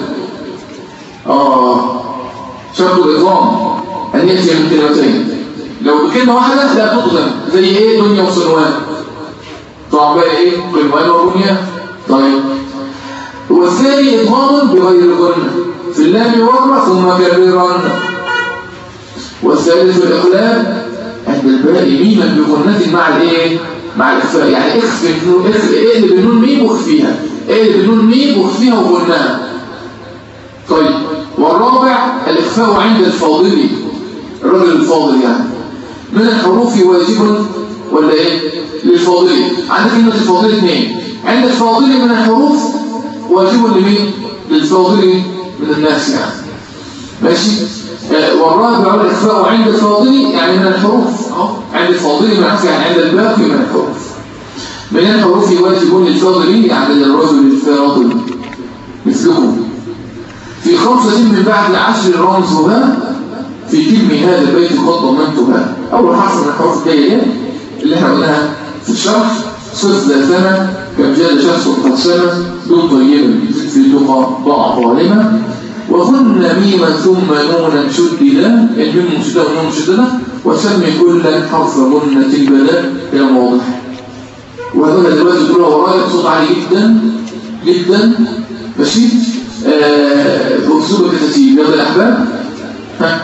آه شرط الإضغام أن يأتي من كلمتين لو بكلمة واحدة لا تطلق زي إيه دنيا وصنوان طبعا بقى إيه قنوان وبنيا طيب والثاني إضغام بغير غنة في اللام ورا ثم كررا والثالث الإقلاب عند الباء ميما بغنة مع الايه مع الإخفاء يعني اخفي النون اخفي اقلب النون ميم واخفيها اقلب النون ميم واخفيها وغناها طيب والرابع الإخفاء عند الفاضل الرجل الفاضل يعني من الحروف واجب ولا ايه للفاضل عندك كلمة الفاضل اثنين عند الفاضل من الحروف واجب لمين للفاضل من الناس يعني ماشي آه، والرابع الإخفاء عند الفاضل يعني من الحروف أهو عند الفاضل من الحروف يعني عند الباقي من الحروف من الحروف واجب للفاضل يعني للرجل الفاضل مثلكم في خمسة من بعد عشر رمزها في كلمة هذا البيت قد ضمنتها أول حرف من الحروف الجاية اللي احنا قلناها في الشرح صف ذا سنة كم جاد شخص قد سنة دون طيبا زد في اللغة ضاع ظالما وكن ميما ثم نونا شددا الميم مشددة والنون مشددة وسمي كل حرف غنة البلاء كلام واضح وهذا دلوقتي كلها ورايا صوت عالي جدا جدا ماشي آه بأسلوب الكتاتيب يلا الأحباب ها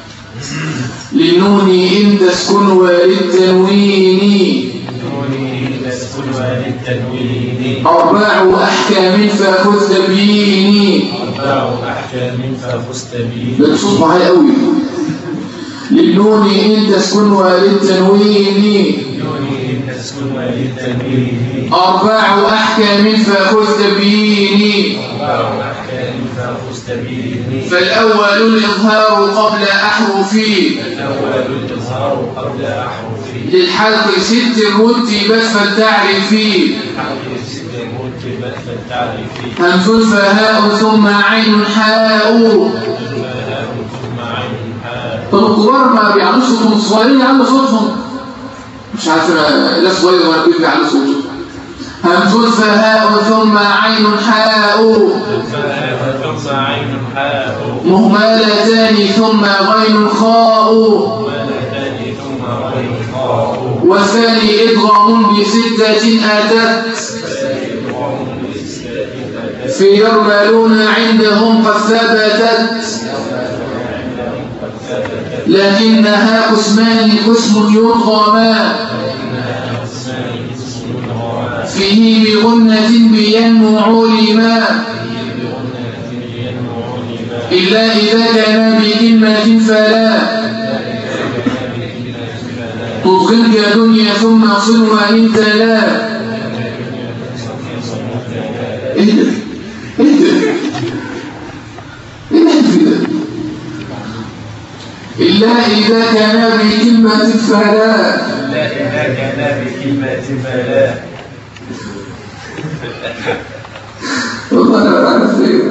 لنوني إن تسكن وللتنوين نوني تسكن وللتنوين أربع أحكام فخذ تبييني أربع أحكام ففزت به ده الصوت معايا قوي للنون إن تسكن وللتنوين نوني تسكن وللتنوين أربع أحكام فخذ تبييني أربع أحكام ففزت به فالأول الإظهار قبل أحرفي الأول الإظهار قبل أحرفه للحلق ست رتبت فلتعرفي حرف ست مرتبت فالتعرف همز فهاء ثم عين حاء ثم هاء ثم عين حاء طب الكبار ما بيعلوش صوتهم الصغيرين يعلوا صوتهم مش عارف انا لا صغير ولا كبير بيعلوا صوتهم همز فهاء ثم عين حاء ثم هاء ثم عين حاء مهملتان ثم غين خاء ولدان ثم غين خاء والثاني إضغام بستة أتت في يرملون عندهم قد ثبتت لكنها قسمان قسم يضغما فيه بغنة بينمو علما إلا إذا كان بكلمة فلا تضغم يا دنيا ثم صل وإن تلا إيه ده؟ إيه ده؟ إيه ده في ده؟ إلا إذا كان بكلمة فلا إلا إذا كان بكلمة فلا والله أنا بعرف إيه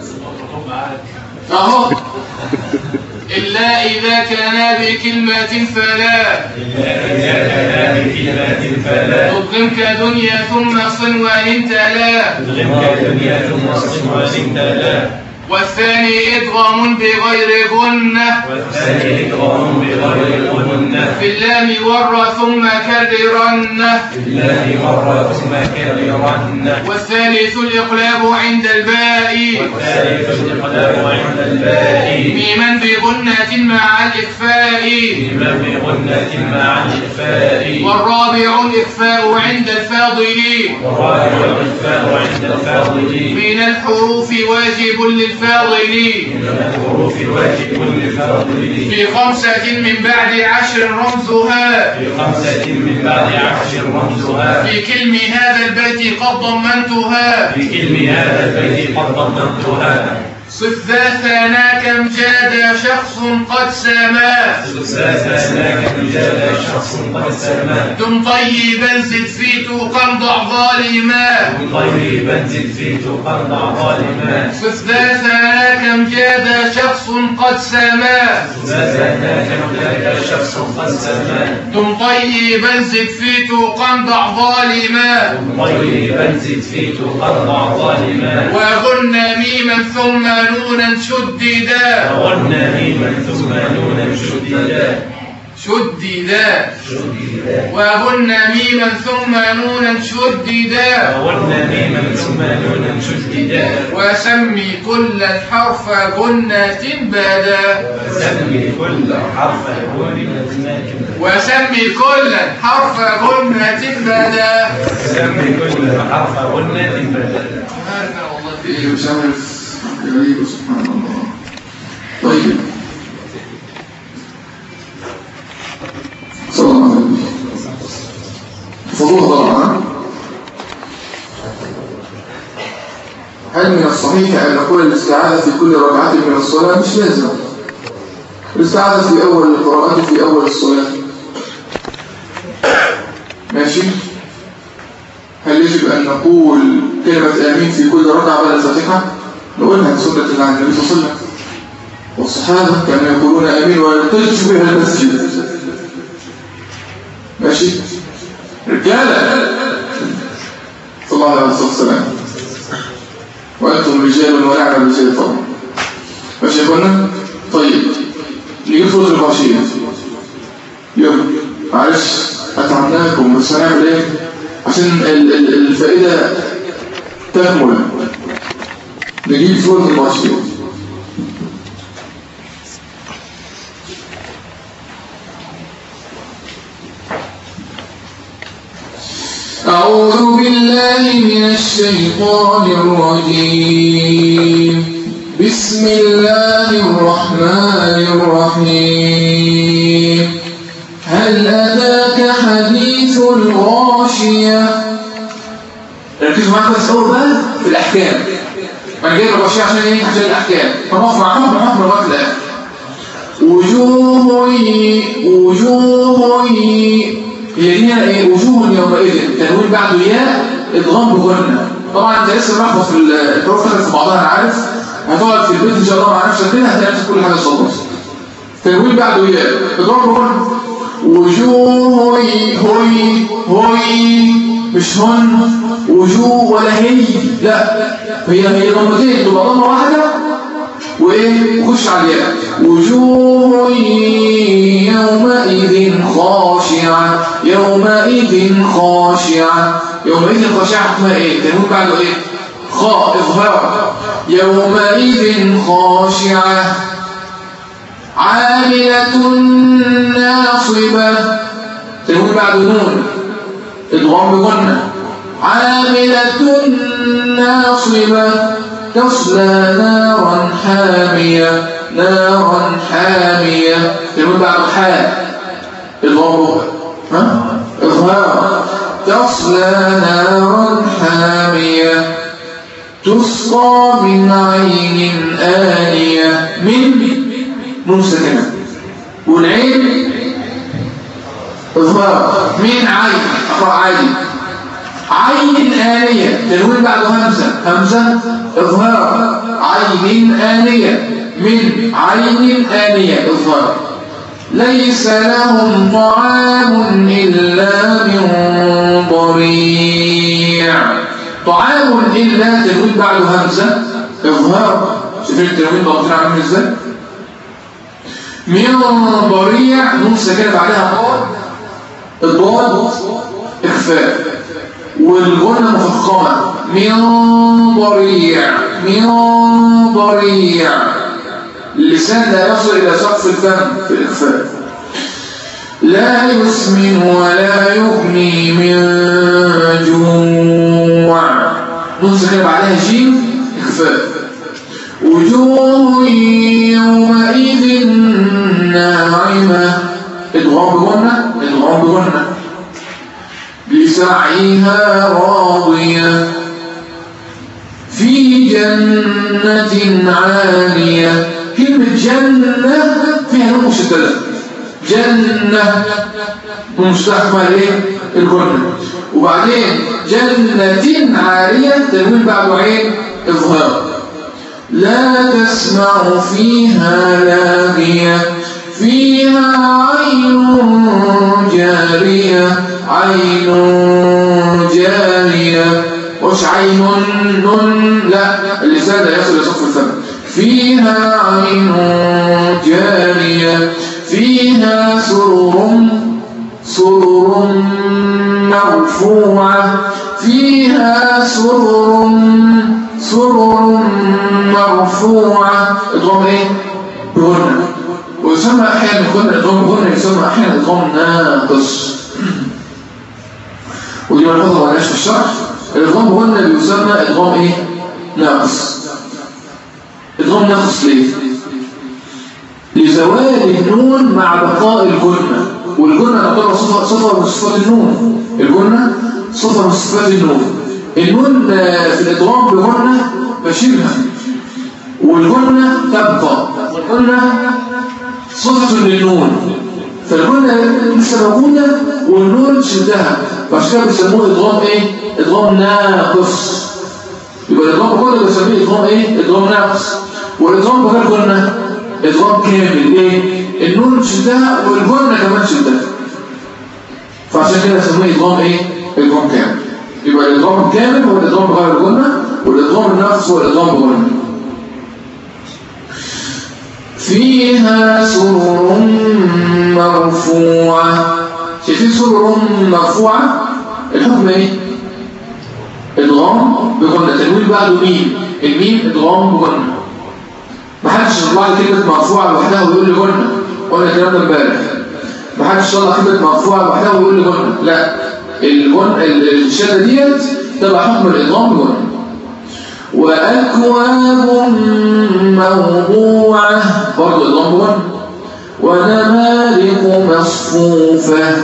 أهو إلا إذا كان بكلمة فلا إلا إذا كان بكلمة فلا تضغمك دنيا ثم صن وإن تلا تضغمك دنيا ثم صم وإن تلا والثاني إدغام بغير غنة والثاني إدغام بغير غنة في اللام ور ثم كررن بالله مرة ثم كررن والثالث الإقلاب عند الباء والثالث الإقلاب عند الباء ميما بغنة مع الإخفاء بما بغنة مع الإخفاء والرابع الإخفاء عند الفاضل والرابع الإخفاء عند الفاضل من الحروف واجب للفاضل من الحروف الواجب للفاضل في خمسة من بعد عشر رمزها في خمسة من بعد عشر رمزها في كلم هذا البيت قد ضمنتها في كلم هذا البيت قد ضمنتها صف ذا ثنا كم جاد شخص قد سما ساسناك رجال شخص قد سما دم طيبا زد في توقا ضع ظالما طيبا زد في تقرع ظالما صف ذا ثنا كم جاد شخص قد سما ساسناك رجال شخص قد سما دم طيبا زد في توقا ضع ظالما طيبا زد في تقرع ظالما وغن ميما ثم نونا شددا وغنى ميما ثم نونا شددا شددا شددا وغن ميما ثم نونا شددا وولنا ميما ثم نونا شددا وسمي كل حرف غنة بدا وسمي كل حرف غنة كده وسمي كل حرف غنة بدا وسمي كل حرف غنة بدلا هذا والله في ايه مش عارف غريب سبحان الله طيب صلى الله عليه وسلم فضوها طبعا ها؟ هل من الصحيح أن نقول الاستعاذة في كل ركعة من الصلاة مش لازم الاستعاذة في أول القراءة في أول الصلاة ماشي هل يجب أن نقول كلمة آمين في كل ركعة بعد الفاتحة؟ نقولها سنة عن النبي صلى الله عليه وسلم والصحابة كانوا يقولون آمين ويرتج بها المسجد ماشي رجالة صلى الله عليه وسلم وأنتم رجال ونعم الرجال طبعا ماشي يا اخوانا طيب نيجي فوز الغاشية يلا معلش أتعبناكم بس هنعمل ايه عشان ال- ال- الفائدة تكمل نجيب فوز الغاشية أعوذ بالله من الشيطان الرجيم بسم الله الرحمن الرحيم هل أتاك حديث الغاشية ركزوا معاك بس أول بقى في الأحكام أنا جايب الغاشية عشان إيه؟ عشان الأحكام فنقف مع حكم حكم لغاية الآخر وجوه وجوه هي دي ايه وجوه يومئذ تنوين بعده ياء ادغام بغنى طبعا انت لسه محفظ في الحروف دخلت في بعضها انا عارف هتقعد في البيت ان شاء الله مع نفسك كده هتلاقي نفسك كل حاجه خلصت تنوين بعده ياء ادغام بغنى وجوه هوي هوي مش هن وجوه ولا هي لا هي هي ضمتين تبقى ضمه واحده وايه خش على الياء وجوه يومئذ خاشعة يومئذ خاشعة يومئذ خاشعة اسمها ايه تنوين بعده ايه خاء اظهار يومئذ خاشعة عاملة ناصبة تنوين بعده نون ادغام بغنى عاملة ناصبة تصلى نارا حامية نارا حامية تنوين بعده حاء الضرب ها إظهار تصلى نارا حامية تسقى من عين آنية من نون ساكنة والعين إظهار من عين أقرأ عادي عين آنية تنوين بعده همزة همزة إظهار عين آنية من عين آنية إظهار ليس لهم طعام إلا من ضريع طعام إلا تنوين بعده همزة إظهار شايفين التنوين ضغطين عاملين ازاي من ضريع نون ساكنة بعدها ضاد الضاد إخفاء والغنى مفخمة من ضريع من ضريع اللسان لا يصل إلى سقف الفم في الإخفاء لا يسمن ولا يغني من جوع نص كده بعدها جيم إخفاء وجوه يومئذ ناعمة ادغام بغنى ادغام بغنى لسعيها راضية في جنة عالية كلمة جنة فيها نون مشددة جنة مستحمل ايه الجنة وبعدين جنة عالية تنوين بعد عين إظهار لا تسمع فيها لاغية فيها عين جارية عين جارية مش عين نون لا اللسان لا يصل لسقف الفم فيها عين جارية فيها سرر سرر مرفوعة فيها سرر سرر مرفوعة إضغام إيه؟ بغنى ويسمى أحيانا الغنى إضغام بغنى يسمى أحيانا إضغام ناقص ودي ملحوظة ما لهاش في الشرح الإضغام بغنى بيسمى إضغام إيه؟ ناقص إضغام ناقص ليه؟ لزوال النون مع بقاء الجنة والجنة تعتبر صفة صفة من صفات النون الجنة صفة من صفات النون النون آه، في الإضغام بجنة بشيرها والجنة تبقى والجنة صفة للنون فالجنة لسه موجودة والنون شدها فعشان كده بيسموه إضغام إيه؟ إضغام ناقص يبقى الإضغام بجنة بيسميه إضغام إيه؟ إضغام ناقص والإضغام بغير جنة إضغام كامل ليه؟ النون شدها والجنة كمان شدها فعشان كده سموه إضغام إيه؟ إضغام كامل يبقى الإضغام الكامل هو الإضغام بغير الجنة والإضغام الناقص هو الإضغام بجنة فيها سرر مرفوعة شايفين سرر مرفوعة الحكم ايه؟ ادغام بجنة تنوين بعده ميم الميم ادغام بجنة محدش يطلع لي كلمة مرفوعة لوحدها ويقول لي جنة قلنا الكلام ده امبارح محدش يطلع كلمة مرفوعة لوحدها ويقول لي جنة لا الجن الشدة ديت تبع حكم الادغام بجنة وأكواب موضوعة برضه إضغام بجنة ونمارق مصفوفة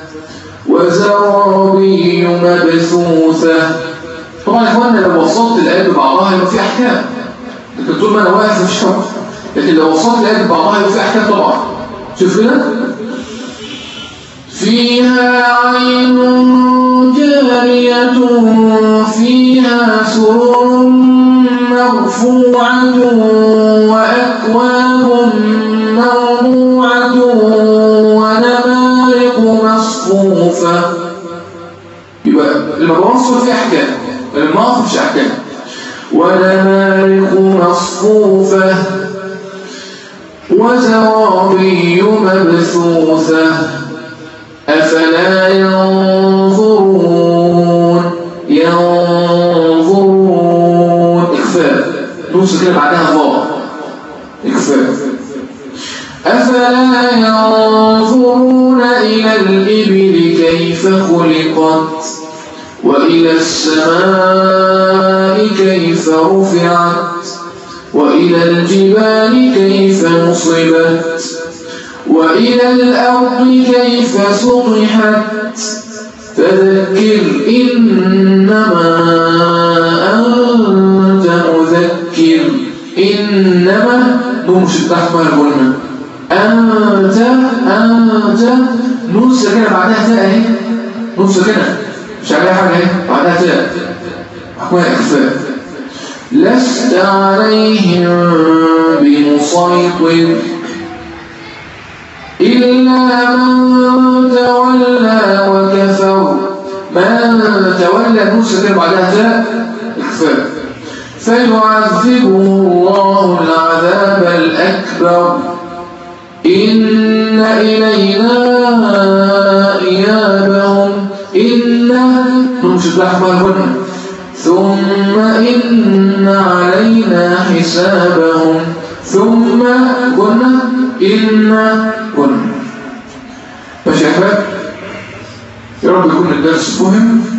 وزرابي مبثوثة طبعا يا اخوانا لو وصلت الآيات ببعضها يبقى في أحكام لكن طول ما أنا واقف مش شرط لكن لو وصلت الآيات ببعضها يبقى في أحكام طبعا شوف كده فيها عين جارية فيها سرر مرفوعة وأكواب موضوعة ونمارق مصفوفة يبقى المواصف في أحكام المواصف مش أحكام ونمارق مصفوفة وزرابي مبثوثة أفلا ينظرون ينظرون إخفاء نوصل كده بعدها ضاء إخفاء أفلا ينظرون إلى الإبل كيف خلقت وإلى السماء كيف رفعت وإلى الجبال كيف نصبت وإلى الأرض كيف سطحت فذكر إنما أنت مذكر إنما نمشي تحمل قلنا أنت أنت نون سكنة بعدها تاء اهي نون سكنة مش عليها حاجة اهي بعدها تاء حكمها إخفاء لست عليهم بمسيطر إلا من تولى وكفر من تولى موسى كده بعدها تاء إخفاء فيعذبه الله العذاب الأكبر إن إلينا إيابهم إن نمشي أحمالهن ثم إن علينا حسابهم ثم قلنا إن قلنا ماشي يا أحباب يا رب يكون الدرس مهم